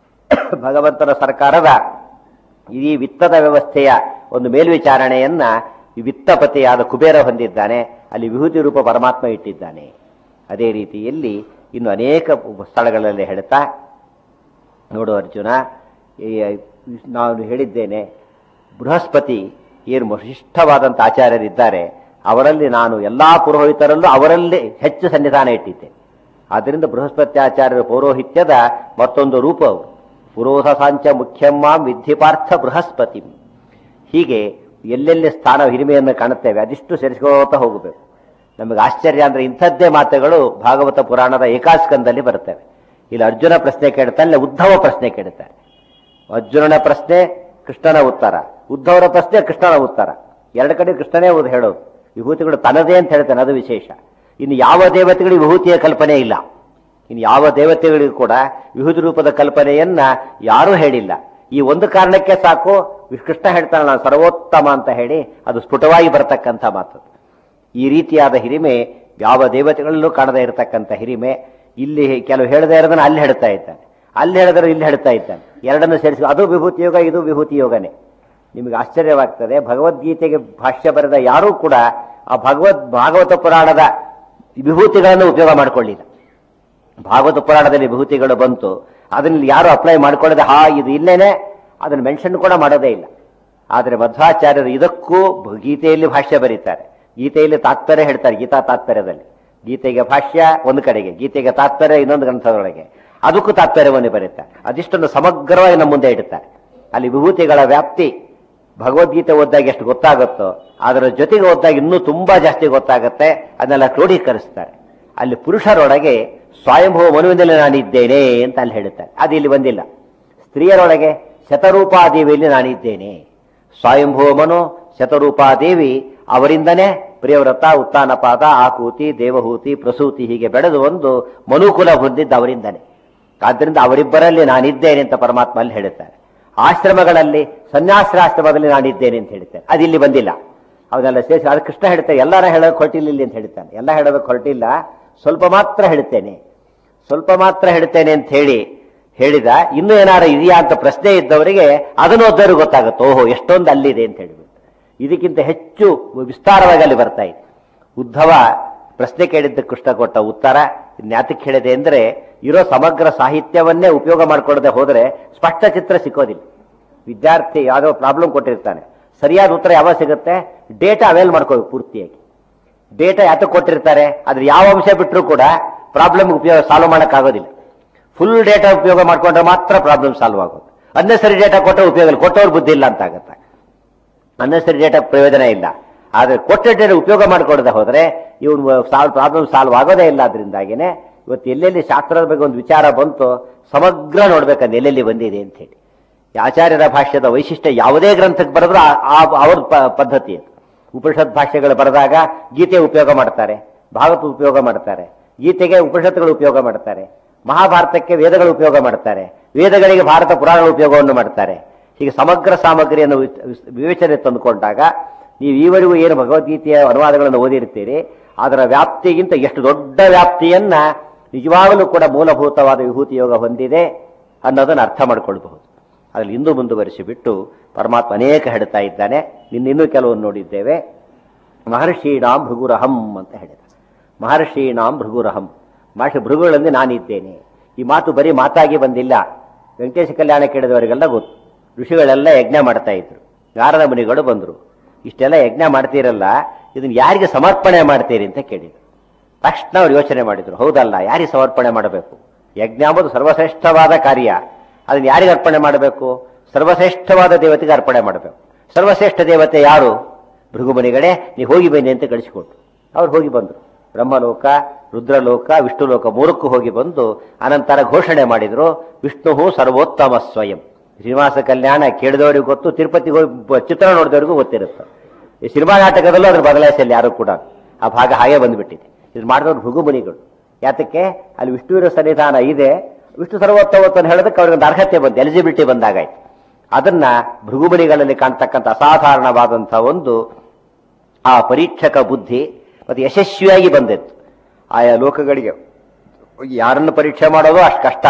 ಭಗವಂತನ ಸರ್ಕಾರದ ಇಡೀ ವಿತ್ತದ ವ್ಯವಸ್ಥೆಯ ಒಂದು ಮೇಲ್ವಿಚಾರಣೆಯನ್ನ ಈ ವಿತ್ತಪತಿಯಾದ ಕುಬೇರ ಹೊಂದಿದ್ದಾನೆ ಅಲ್ಲಿ ವಿಭೂತಿ ರೂಪ ಪರಮಾತ್ಮ ಇಟ್ಟಿದ್ದಾನೆ ಅದೇ ರೀತಿಯಲ್ಲಿ ಇನ್ನು ಅನೇಕ ಸ್ಥಳಗಳಲ್ಲಿ ಹೇಳ್ತಾ ನೋಡು ಅರ್ಜುನ ಈ ನಾನು ಹೇಳಿದ್ದೇನೆ ಬೃಹಸ್ಪತಿ ಏನು ವಿಶಿಷ್ಟವಾದಂಥ ಆಚಾರ್ಯರಿದ್ದಾರೆ ಅವರಲ್ಲಿ ನಾನು ಎಲ್ಲಾ ಪುರೋಹಿತರಲ್ಲೂ ಅವರಲ್ಲಿ ಹೆಚ್ಚು ಸನ್ನಿಧಾನ ಇಟ್ಟಿದ್ದೆ ಆದ್ದರಿಂದ ಬೃಹಸ್ಪತಿ ಆಚಾರ್ಯರ ಪೌರೋಹಿತ್ಯದ ಮತ್ತೊಂದು ರೂಪ ಅವರು ಪುರೋಧ ಸಾಂಚ ಮುಖ್ಯಮ್ಮಾಂ ವಿದ್ಧಿಪಾರ್ಥ ಬೃಹಸ್ಪತಿ ಹೀಗೆ ಎಲ್ಲೆಲ್ಲಿ ಸ್ಥಾನ ಹಿರಿಮೆಯನ್ನು ಕಾಣುತ್ತೇವೆ ಅದಿಷ್ಟು ಸೇರಿಸ್ಕೋತಾ ಹೋಗಬೇಕು ನಮಗೆ ಆಶ್ಚರ್ಯ ಅಂದ್ರೆ ಇಂಥದ್ದೇ ಮಾತುಗಳು ಭಾಗವತ ಪುರಾಣದ ಏಕಾಸ್ಕಂದಲ್ಲಿ ಬರ್ತವೆ ಇಲ್ಲಿ ಅರ್ಜುನ ಪ್ರಶ್ನೆ ಕೇಳ್ತಾನೆ ಉದ್ಧವ ಪ್ರಶ್ನೆ ಕೇಳ್ತಾರೆ ಅರ್ಜುನನ ಪ್ರಶ್ನೆ ಕೃಷ್ಣನ ಉತ್ತರ ಉದ್ಧವರ ಪ್ರಶ್ನೆ ಕೃಷ್ಣನ ಉತ್ತರ ಎರಡು ಕಡೆ ಕೃಷ್ಣನೇ ಓದು ಹೇಳೋದು ವಿಭೂತಿಗಳು ತನ್ನದೇ ಅಂತ ಹೇಳ್ತಾನೆ ಅದು ವಿಶೇಷ ಇನ್ನು ಯಾವ ದೇವತೆಗಳಿಗೆ ವಿಭೂತಿಯ ಕಲ್ಪನೆ ಇಲ್ಲ ಇನ್ನು ಯಾವ ದೇವತೆಗಳಿಗೂ ಕೂಡ ವಿಭೂತಿ ರೂಪದ ಕಲ್ಪನೆಯನ್ನ ಯಾರೂ ಹೇಳಿಲ್ಲ ಈ ಒಂದು ಕಾರಣಕ್ಕೆ ಸಾಕು ಕೃಷ್ಣ ಹೇಳ್ತಾನೆ ನಾನು ಸರ್ವೋತ್ತಮ ಅಂತ ಹೇಳಿ ಅದು ಸ್ಫುಟವಾಗಿ ಬರತಕ್ಕಂಥ ಮಾತು ಈ ರೀತಿಯಾದ ಹಿರಿಮೆ ಯಾವ ದೇವತೆಗಳಲ್ಲೂ ಕಾಣದೇ ಇರತಕ್ಕಂಥ ಹಿರಿಮೆ ಇಲ್ಲಿ ಕೆಲವು ಹೇಳದೇ ಇರೋದನ್ನ ಅಲ್ಲಿ ಹೇಳ್ತಾ ಇದ್ದಾನೆ ಅಲ್ಲಿ ಹೇಳಿದ್ರೆ ಇಲ್ಲಿ ಹೇಳ್ತಾ ಇದ್ದಾನೆ ಎರಡನ್ನು ಸೇರಿಸಿ ಅದು ವಿಭೂತಿ ಯೋಗ ಇದು ವಿಭೂತಿ ಯೋಗನೇ ನಿಮಗೆ ಆಶ್ಚರ್ಯವಾಗ್ತದೆ ಭಗವದ್ಗೀತೆಗೆ ಭಾಷ್ಯ ಬರೆದ ಯಾರೂ ಕೂಡ ಆ ಭಗವದ್ ಭಾಗವತ ಪುರಾಣದ ವಿಭೂತಿಗಳನ್ನು ಉಪಯೋಗ ಮಾಡಿಕೊಳ್ಳಿಲ್ಲ ಭಾಗವತ ಪುರಾಣದಲ್ಲಿ ವಿಭೂತಿಗಳು ಬಂತು ಅದನ್ನ ಯಾರು ಅಪ್ಲೈ ಮಾಡ್ಕೊಳ್ಳದೆ ಹಾ ಇದು ಇಲ್ಲೇನೆ ಅದನ್ನ ಮೆನ್ಷನ್ ಕೂಡ ಮಾಡೋದೇ ಇಲ್ಲ ಆದರೆ ಮಧ್ವಾಚಾರ್ಯರು ಇದಕ್ಕೂ ಭ- ಗೀತೆಯಲ್ಲಿ ಭಾಷ್ಯ ಬರೀತಾರೆ ಗೀತೆಯಲ್ಲಿ ತಾತ್ಪರ್ಯ ಹೇಳ್ತಾರೆ ಗೀತಾ ತಾತ್ಪರ್ಯದಲ್ಲಿ ಗೀತೆಗೆ ಭಾಷ್ಯ ಒಂದು ಕಡೆಗೆ ಗೀತೆಗೆ ತಾತ್ಪರ್ಯ ಇನ್ನೊಂದು ಗ್ರಂಥದೊಳಗೆ ಅದಕ್ಕೂ ತಾತ್ಪರ್ಯವನ್ನು ಬರೀತಾರೆ ಅದಿಷ್ಟನ್ನು ಸಮಗ್ರವಾಗಿ ನಮ್ಮ ಮುಂದೆ ಇಡುತ್ತಾರೆ ಅಲ್ಲಿ ವಿಭೂತಿಗಳ ವ್ಯಾಪ್ತಿ ಭಗವದ್ಗೀತೆ ಓದಿದಾಗ ಎಷ್ಟು ಗೊತ್ತಾಗುತ್ತೋ ಅದರ ಜೊತೆಗೆ ಓದಿದಾಗ ಇನ್ನೂ ತುಂಬಾ ಜಾಸ್ತಿ ಗೊತ್ತಾಗುತ್ತೆ ಅದನ್ನೆಲ್ಲ ಕ್ರೋಢೀಕರಿಸ್ತಾರೆ ಅಲ್ಲಿ ಪುರುಷರೊಳಗೆ ಸ್ವಯಂಭವ ಮನುವಿನಲ್ಲಿ ನಾನಿದ್ದೇನೆ ಅಂತ ಅಲ್ಲಿ ಹೇಳುತ್ತಾರೆ ಅದು ಇಲ್ಲಿ ಬಂದಿಲ್ಲ ಸ್ತ್ರೀಯರೊಳಗೆ ಶತರೂಪಾದೇವಿಯಲ್ಲಿ ನಾನಿದ್ದೇನೆ ಸ್ವಯಂಭವ ಮನು ಶತರೂಪಾದೇವಿ ಅವರಿಂದನೇ ಪ್ರಿಯವ್ರತ ಉತ್ತಾನಪಾದ ಆಕೂತಿ ದೇವಹೂತಿ ಪ್ರಸೂತಿ ಹೀಗೆ ಬೆಳೆದು ಒಂದು ಮನುಕುಲ ಹೊಂದಿದ್ದ ಅವರಿಂದನೇ ಆದ್ದರಿಂದ ಅವರಿಬ್ಬರಲ್ಲಿ ನಾನಿದ್ದೇನೆ ಅಂತ ಪರಮಾತ್ಮ ಅಲ್ಲಿ ಹೇಳುತ್ತಾರೆ ಆಶ್ರಮಗಳಲ್ಲಿ ಸನ್ಯಾಸಾಶ್ರಮದಲ್ಲಿ ನಾನಿದ್ದೇನೆ ಅಂತ ಹೇಳ್ತಾರೆ ಅದು ಇಲ್ಲಿ ಬಂದಿಲ್ಲ ಅವನ್ನೆಲ್ಲ ಸೇರಿಸಿ ಅದು ಕೃಷ್ಣ ಹೇಳ್ತಾರೆ ಎಲ್ಲರ ಹೇಳೋಕೆ ಹೊರಟಿಲ್ಲ ಇಲ್ಲಿ ಅಂತ ಹೇಳ್ತಾನೆ ಎಲ್ಲ ಹೇಳೋದಕ್ಕೆ ಹೊರಟಿಲ್ಲ ಸ್ವಲ್ಪ ಮಾತ್ರ ಹೇಳ್ತೇನೆ ಸ್ವಲ್ಪ ಮಾತ್ರ ಹೇಳ್ತೇನೆ ಅಂತ ಹೇಳಿ ಹೇಳಿದ ಇನ್ನು ಏನಾರು ಇದೆಯಾ ಅಂತ ಪ್ರಶ್ನೆ ಇದ್ದವರಿಗೆ ಅದನ್ನು ಓದೋರಿಗೆ ಗೊತ್ತಾಗುತ್ತೆ ಓಹೋ ಎಷ್ಟೊಂದು ಅಲ್ಲಿದೆ ಅಂತ ಹೇಳಿಬಿಟ್ಟು ಇದಕ್ಕಿಂತ ಹೆಚ್ಚು ವಿಸ್ತಾರವಾಗಿ ಅಲ್ಲಿ ಬರ್ತಾ ಇದೆ ಉದ್ಧವ ಪ್ರಶ್ನೆ ಕೇಳಿದ್ದ ಕೃಷ್ಣ ಕೊಟ್ಟ ಉತ್ತರ ಜ್ಞಾತಕ್ಕೆ ಹೇಳಿದೆ ಅಂದ್ರೆ ಇರೋ ಸಮಗ್ರ ಸಾಹಿತ್ಯವನ್ನೇ ಉಪಯೋಗ ಮಾಡ್ಕೊಳ್ಳದೆ ಹೋದ್ರೆ ಸ್ಪಷ್ಟ ಚಿತ್ರ ಸಿಕ್ಕೋದಿಲ್ಲ ವಿದ್ಯಾರ್ಥಿ ಯಾವುದೋ ಪ್ರಾಬ್ಲಮ್ ಕೊಟ್ಟಿರ್ತಾನೆ ಸರಿಯಾದ ಉತ್ತರ ಯಾವಾಗ ಸಿಗುತ್ತೆ ಡೇಟಾ ಅವೇಲ್ ಮಾಡ್ಕೋಬೇಕು ಪೂರ್ತಿಯಾಗಿ ಡೇಟಾ ಯಾತಕ್ಕೆ ಕೊಟ್ಟಿರ್ತಾರೆ ಅದ್ರ ಯಾವ ಅಂಶ ಬಿಟ್ಟರು ಕೂಡ ಪ್ರಾಬ್ಲಮ್ ಉಪಯೋಗ ಸಾಲ್ವ್ ಮಾಡೋಕ್ಕಾಗೋದಿಲ್ಲ ಫುಲ್ ಡೇಟಾ ಉಪಯೋಗ ಮಾಡ್ಕೊಂಡ್ರೆ ಮಾತ್ರ ಪ್ರಾಬ್ಲಮ್ ಸಾಲ್ವ್ ಆಗೋದು ಅನ್ನೆಸರಿ ಡೇಟಾ ಕೊಟ್ಟರೆ ಉಪಯೋಗ ಇಲ್ಲ ಕೊಟ್ಟವ್ರು ಬುದ್ಧಿ ಇಲ್ಲ ಅಂತ ಆಗುತ್ತೆ ಅನ್ನೆಸರಿ ಡೇಟಾ ಪ್ರಯೋಜನ ಇಲ್ಲ ಆದ್ರೆ ಕೊಟ್ಟ ಡೇಟಾ ಉಪಯೋಗ ಮಾಡ್ಕೊಡದೆ ಹೋದ್ರೆ ಇವನು ಸಾಲ್ವ್ ಪ್ರಾಬ್ಲಮ್ ಸಾಲ್ವ್ ಆಗೋದೇ ಇಲ್ಲ ಅದರಿಂದಾಗಿನೇ ಇವತ್ತು ಎಲ್ಲೆಲ್ಲಿ ಶಾಸ್ತ್ರದ ಬಗ್ಗೆ ಒಂದು ವಿಚಾರ ಬಂತು ಸಮಗ್ರ ನೋಡ್ಬೇಕಂದ್ರೆ ಎಲ್ಲೆಲ್ಲಿ ಬಂದಿದೆ ಅಂತ ಹೇಳಿ ಈ ಆಚಾರ್ಯರ ಭಾಷ್ಯದ ವೈಶಿಷ್ಟ್ಯ ಯಾವುದೇ ಗ್ರಂಥಕ್ಕೆ ಬರೆದ್ರು ಆ- ಆ- ಅವ್ರ ಪ- ಪದ್ಧತಿ ಅದು ಉಪನಿಷತ್ ಭಾಷ್ಯಗಳು ಬರೆದಾಗ ಗೀತೆ ಉಪಯೋಗ ಮಾಡ್ತಾರೆ ಭಾಗವತ ಉಪಯೋಗ ಮಾಡ್ತಾರೆ ಗೀತೆಗೆ ಉಪನಿಷತ್ತುಗಳು ಉಪಯೋಗ ಮಾಡ್ತಾರೆ ಮಹಾಭಾರತಕ್ಕೆ ವೇದಗಳು ಉಪಯೋಗ ಮಾಡ್ತಾರೆ ವೇದಗಳಿಗೆ ಭಾರತ ಪುರಾಣಗಳ ಉಪಯೋಗವನ್ನು ಮಾಡ್ತಾರೆ ಹೀಗೆ ಸಮಗ್ರ ಸಾಮಗ್ರಿಯನ್ನು ವಿ- ವಿ- ವಿವೇಚನೆ ತಂದುಕೊಂಡಾಗ ನೀವು ಈವರೆಗೂ ಏನು ಭಗವದ್ಗೀತೆಯ ಅನುವಾದಗಳನ್ನು ಓದಿರ್ತೀರಿ ಅದರ ವ್ಯಾಪ್ತಿಗಿಂತ ಎಷ್ಟು ದೊಡ್ಡ ವ್ಯಾಪ್ತಿಯನ್ನ ನಿಜವಾಗಲೂ ಕೂಡ ಮೂಲಭೂತವಾದ ವಿಭೂತಿ ಯೋಗ ಹೊಂದಿದೆ ಅನ್ನೋದನ್ನು ಅರ್ಥ ಮಾಡ್ಕೊಳ್ಬಹುದು ಅದರಲ್ಲಿ ಇಂದು ಮುಂದುವರಿಸಿ ಬಿಟ್ಟು ಪರಮಾತ್ಮ ಅನೇಕ ಹೇಳ್ತಾ ಇದ್ದಾನೆ ನಿನ್ನಿನ್ನೂ ಕೆಲವನ್ನು ನೋಡಿದ್ದೇವೆ ಮಹರ್ಷೀಣಾಂ ಭೃಗುರಹಂ ಅಂತ ಹೇಳಿದ ಮಹರ್ಷೀಣಾಂ ಭೃಗುರಹಂ ಮಹರ್ಷಿ ಭೃಗುಗಳಲ್ಲಿ ನಾನಿದ್ದೇನೆ ಈ ಮಾತು ಬರೀ ಮಾತಾಗಿ ಬಂದಿಲ್ಲ ವೆಂಕಟೇಶ ಕಲ್ಯಾಣ ಕೇಳಿದವರಿಗೆಲ್ಲ ಗೊತ್ತು ಋಷಿಗಳೆಲ್ಲ ಯಜ್ಞ ಮಾಡ್ತಾ ಇದ್ರು ನಾರದ ಮುನಿಗಳು ಬಂದರು ಇಷ್ಟೆಲ್ಲ ಯಜ್ಞ ಮಾಡ್ತೀರಲ್ಲ ಇದನ್ನ ಯಾರಿಗೆ ಸಮರ್ಪಣೆ ಮಾಡ್ತೀರಿ ಅಂತ ಕೇಳಿದ್ರು ತಕ್ಷಣ ಅವ್ರು ಯೋಚನೆ ಮಾಡಿದ್ರು ಹೌದಲ್ಲ ಯಾರಿಗೆ ಸಮರ್ಪಣೆ ಮಾಡಬೇಕು ಯಜ್ಞ ಎಂಬುದು ಸರ್ವಶ್ರೇಷ್ಠವಾದ ಕಾರ್ಯ ಅದನ್ನ ಯಾರಿಗೆ ಅರ್ಪಣೆ ಮಾಡಬೇಕು ಸರ್ವಶ್ರೇಷ್ಠವಾದ ದೇವತೆಗೆ ಅರ್ಪಣೆ ಮಾಡಬೇಕು ಸರ್ವಶ್ರೇಷ್ಠ ದೇವತೆ ಯಾರು ಭೃಗುಮನಿಗಳೇ ನೀವು ಹೋಗಿ ಬನ್ನಿ ಅಂತ ಕಳಿಸಿಕೊಟ್ರು ಅವ್ರು ಹೋಗಿ ಬಂದರು ಬ್ರಹ್ಮಲೋಕ ರುದ್ರಲೋಕ ವಿಷ್ಣುಲೋಕ ಮೂರಕ್ಕೂ ಹೋಗಿ ಬಂದು ಅನಂತರ ಘೋಷಣೆ ಮಾಡಿದ್ರು ವಿಷ್ಣು ಸರ್ವೋತ್ತಮ ಸ್ವಯಂ ಶ್ರೀನಿವಾಸ ಕಲ್ಯಾಣ ಕೇಳಿದವರಿಗೂ ಗೊತ್ತು ತಿರುಪತಿಗೆ ಹೋಗಿ ಬ- ಚಿತ್ರ ನೋಡಿದವರಿಗೂ ಗೊತ್ತಿರುತ್ತೆ ಈ ಸಿನಿಮಾ ನಾಟಕದಲ್ಲೂ ಅದ್ರ ಬದಲಾಯಿಸಲ್ಲ ಯಾರು ಕೂಡ ಆ ಭಾಗ ಹಾಗೆ ಬಂದ್ಬಿಟ್ಟಿದೆ ಇದು ಮಾಡಿದವರು ಭೃಗುಮುನಿಗಳು ಯಾತಕ್ಕೆ ಅಲ್ಲಿ ವಿಷ್ಣುವಿನ ಸನ್ನಿಧಾನ ಇದೆ ವಿಷ್ಣು ಸರ್ವೋತ್ತಮತ್ವ ಅಂತ ಹೇಳೋದಕ್ಕೆ ಅವ್ರಿಗೆ ಒಂದು ಅರ್ಹತೆ ಬಂತು ಎಲಿಜಿಬಿಲಿಟಿ ಬಂದಾಗಾಯ್ತು ಅದನ್ನ ಭೃಗುಮುನಿಗಳಲ್ಲಿ ಕಾಣ್ತಕ್ಕಂಥ ಅಸಾಧಾರಣವಾದಂಥ ಒಂದು ಆ ಪರೀಕ್ಷಕ ಬುದ್ಧಿ ಮತ್ತು ಯಶಸ್ವಿಯಾಗಿ ಬಂದಿತ್ತು ಆಯಾ ಲೋಕಗಳಿಗೆ ಯಾರನ್ನು ಪರೀಕ್ಷೆ ಮಾಡೋದು ಅಷ್ಟು ಕಷ್ಟ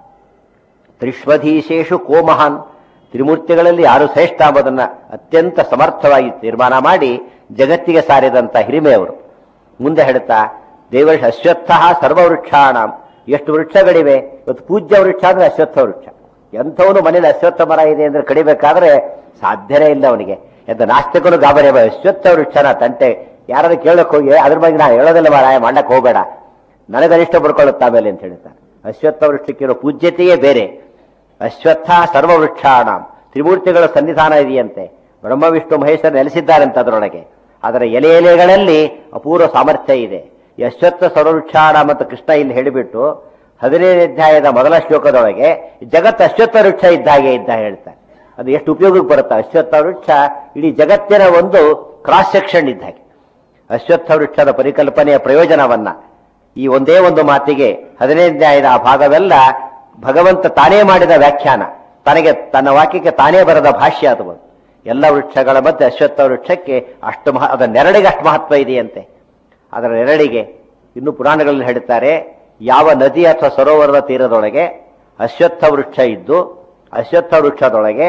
ತ್ರಿಶ್ವಧೀಶೇಷು ಕೋ ಮಹಾನ್ ತ್ರಿಮೂರ್ತಿಗಳಲ್ಲಿ ಯಾರು ಶ್ರೇಷ್ಠ ಎಂಬುದನ್ನ ಅತ್ಯಂತ ಸಮರ್ಥವಾಗಿ ತೀರ್ಮಾನ ಮಾಡಿ ಜಗತ್ತಿಗೆ ಸಾರಿದಂತ ಹಿರಿಮೆಯವರು ಮುಂದೆ ಹೇಳ್ತಾ ದೇವರ್ಷ ಅಶ್ವತ್ಥ ಸರ್ವವೃಕ್ಷಾಣ ಎಷ್ಟು ವೃಕ್ಷಗಳಿವೆ ಇವತ್ತು ಪೂಜ್ಯ ವೃಕ್ಷ ಅಂದ್ರೆ ಅಶ್ವತ್ಥ ವೃಕ್ಷ ಎಂಥವನು ಮನೇಲಿ ಅಶ್ವತ್ಥ ಮರ ಇದೆ ಅಂದ್ರೆ ಕಡಿಬೇಕಾದ್ರೆ ಸಾಧ್ಯನೇ ಇಲ್ಲ ಅವನಿಗೆ ಎಂತ ನಾಸ್ತಿಕನು ಗಾಬರಿ ಬ- ಅಶ್ವತ್ಥ ವೃಕ್ಷನ ತಂಟೆ ಯಾರಾದ್ರೂ ಕೇಳಕ್ ಹೋಗಿ ಅದ್ರ ಬಗ್ಗೆ ನಾ ಹೇಳೋದಿಲ್ಲ ಮಾರಾಯ ಮಾಡಕ್ ಹೋಗಬೇಡ ನನಗನಿಷ್ಟ ಪಡ್ಕೊಳ್ಳುತ್ತ ಆಮೇಲೆ ಅಂತ ಹೇಳ್ತಾರೆ ಅಶ್ವತ್ಥ ವೃಕ್ಷಕ್ಕಿರೋ ಪೂಜ್ಯತೆಯೇ ಬೇರೆ ಅಶ್ವತ್ಥ ಸರ್ವವೃಕ್ಷಾಣ ತ್ರಿಮೂರ್ತಿಗಳ ಸನ್ನಿಧಾನ ಇದೆಯಂತೆ ಬ್ರಹ್ಮ ವಿಷ್ಣು ಮಹೇಶ್ವರ ನೆಲೆಸಿದ್ದಾರಂತೆ ಅದರೊಳಗೆ ಅದರ ಎಲೆ ಎಲೆಗಳಲ್ಲಿ ಅಪೂರ್ವ ಸಾಮರ್ಥ್ಯ ಇದೆ ಈ ಅಶ್ವತ್ಥ ಸರ್ವವೃಕ್ಷಾಣ ಮತ್ತು ಕೃಷ್ಣ ಇಲ್ಲಿ ಹೇಳಿಬಿಟ್ಟು ಹದಿನೈದು ಅಧ್ಯಾಯದ ಮೊದಲ ಶ್ಲೋಕದೊಳಗೆ ಜಗತ್ತು ಅಶ್ವತ್ಥ ವೃಕ್ಷ ಇದ್ದ ಹಾಗೆ ಇದ್ದ ಹೇಳ್ತಾರೆ ಅದು ಎಷ್ಟು ಉಪಯೋಗಕ್ಕೆ ಬರುತ್ತೆ ಅಶ್ವತ್ಥ ವೃಕ್ಷ ಇಡೀ ಜಗತ್ತಿನ ಒಂದು ಕ್ರಾಸ್ ಸೆಕ್ಷನ್ ಇದ್ದ ಹಾಗೆ ಅಶ್ವತ್ಥ ವೃಕ್ಷದ ಪರಿಕಲ್ಪನೆಯ ಪ್ರಯೋಜನವನ್ನ ಈ ಒಂದೇ ಒಂದು ಮಾತಿಗೆ ಹದಿನೈದನೇದ ಆ ಭಾಗವೆಲ್ಲ ಭಗವಂತ ತಾನೇ ಮಾಡಿದ ವ್ಯಾಖ್ಯಾನ ತನಗೆ ತನ್ನ ವಾಕ್ಯಕ್ಕೆ ತಾನೇ ಬರೆದ ಭಾಷ್ಯ ಅದು ಒಂದು. ಎಲ್ಲ ವೃಕ್ಷಗಳ ಮಧ್ಯೆ ಅಶ್ವತ್ಥ ವೃಕ್ಷಕ್ಕೆ ಅಷ್ಟು ಮಹ ಅದರ ನೆರಳಿಗೆ ಅಷ್ಟು ಮಹತ್ವ ಇದೆಯಂತೆ ಅದರ ನೆರಳಿಗೆ ಇನ್ನು ಪುರಾಣಗಳಲ್ಲಿ ಹೇಳುತ್ತಾರೆ ಯಾವ ನದಿ ಅಥವಾ ಸರೋವರದ ತೀರದೊಳಗೆ ಅಶ್ವತ್ಥ ವೃಕ್ಷ ಇದ್ದು ಅಶ್ವತ್ಥ ವೃಕ್ಷದೊಳಗೆ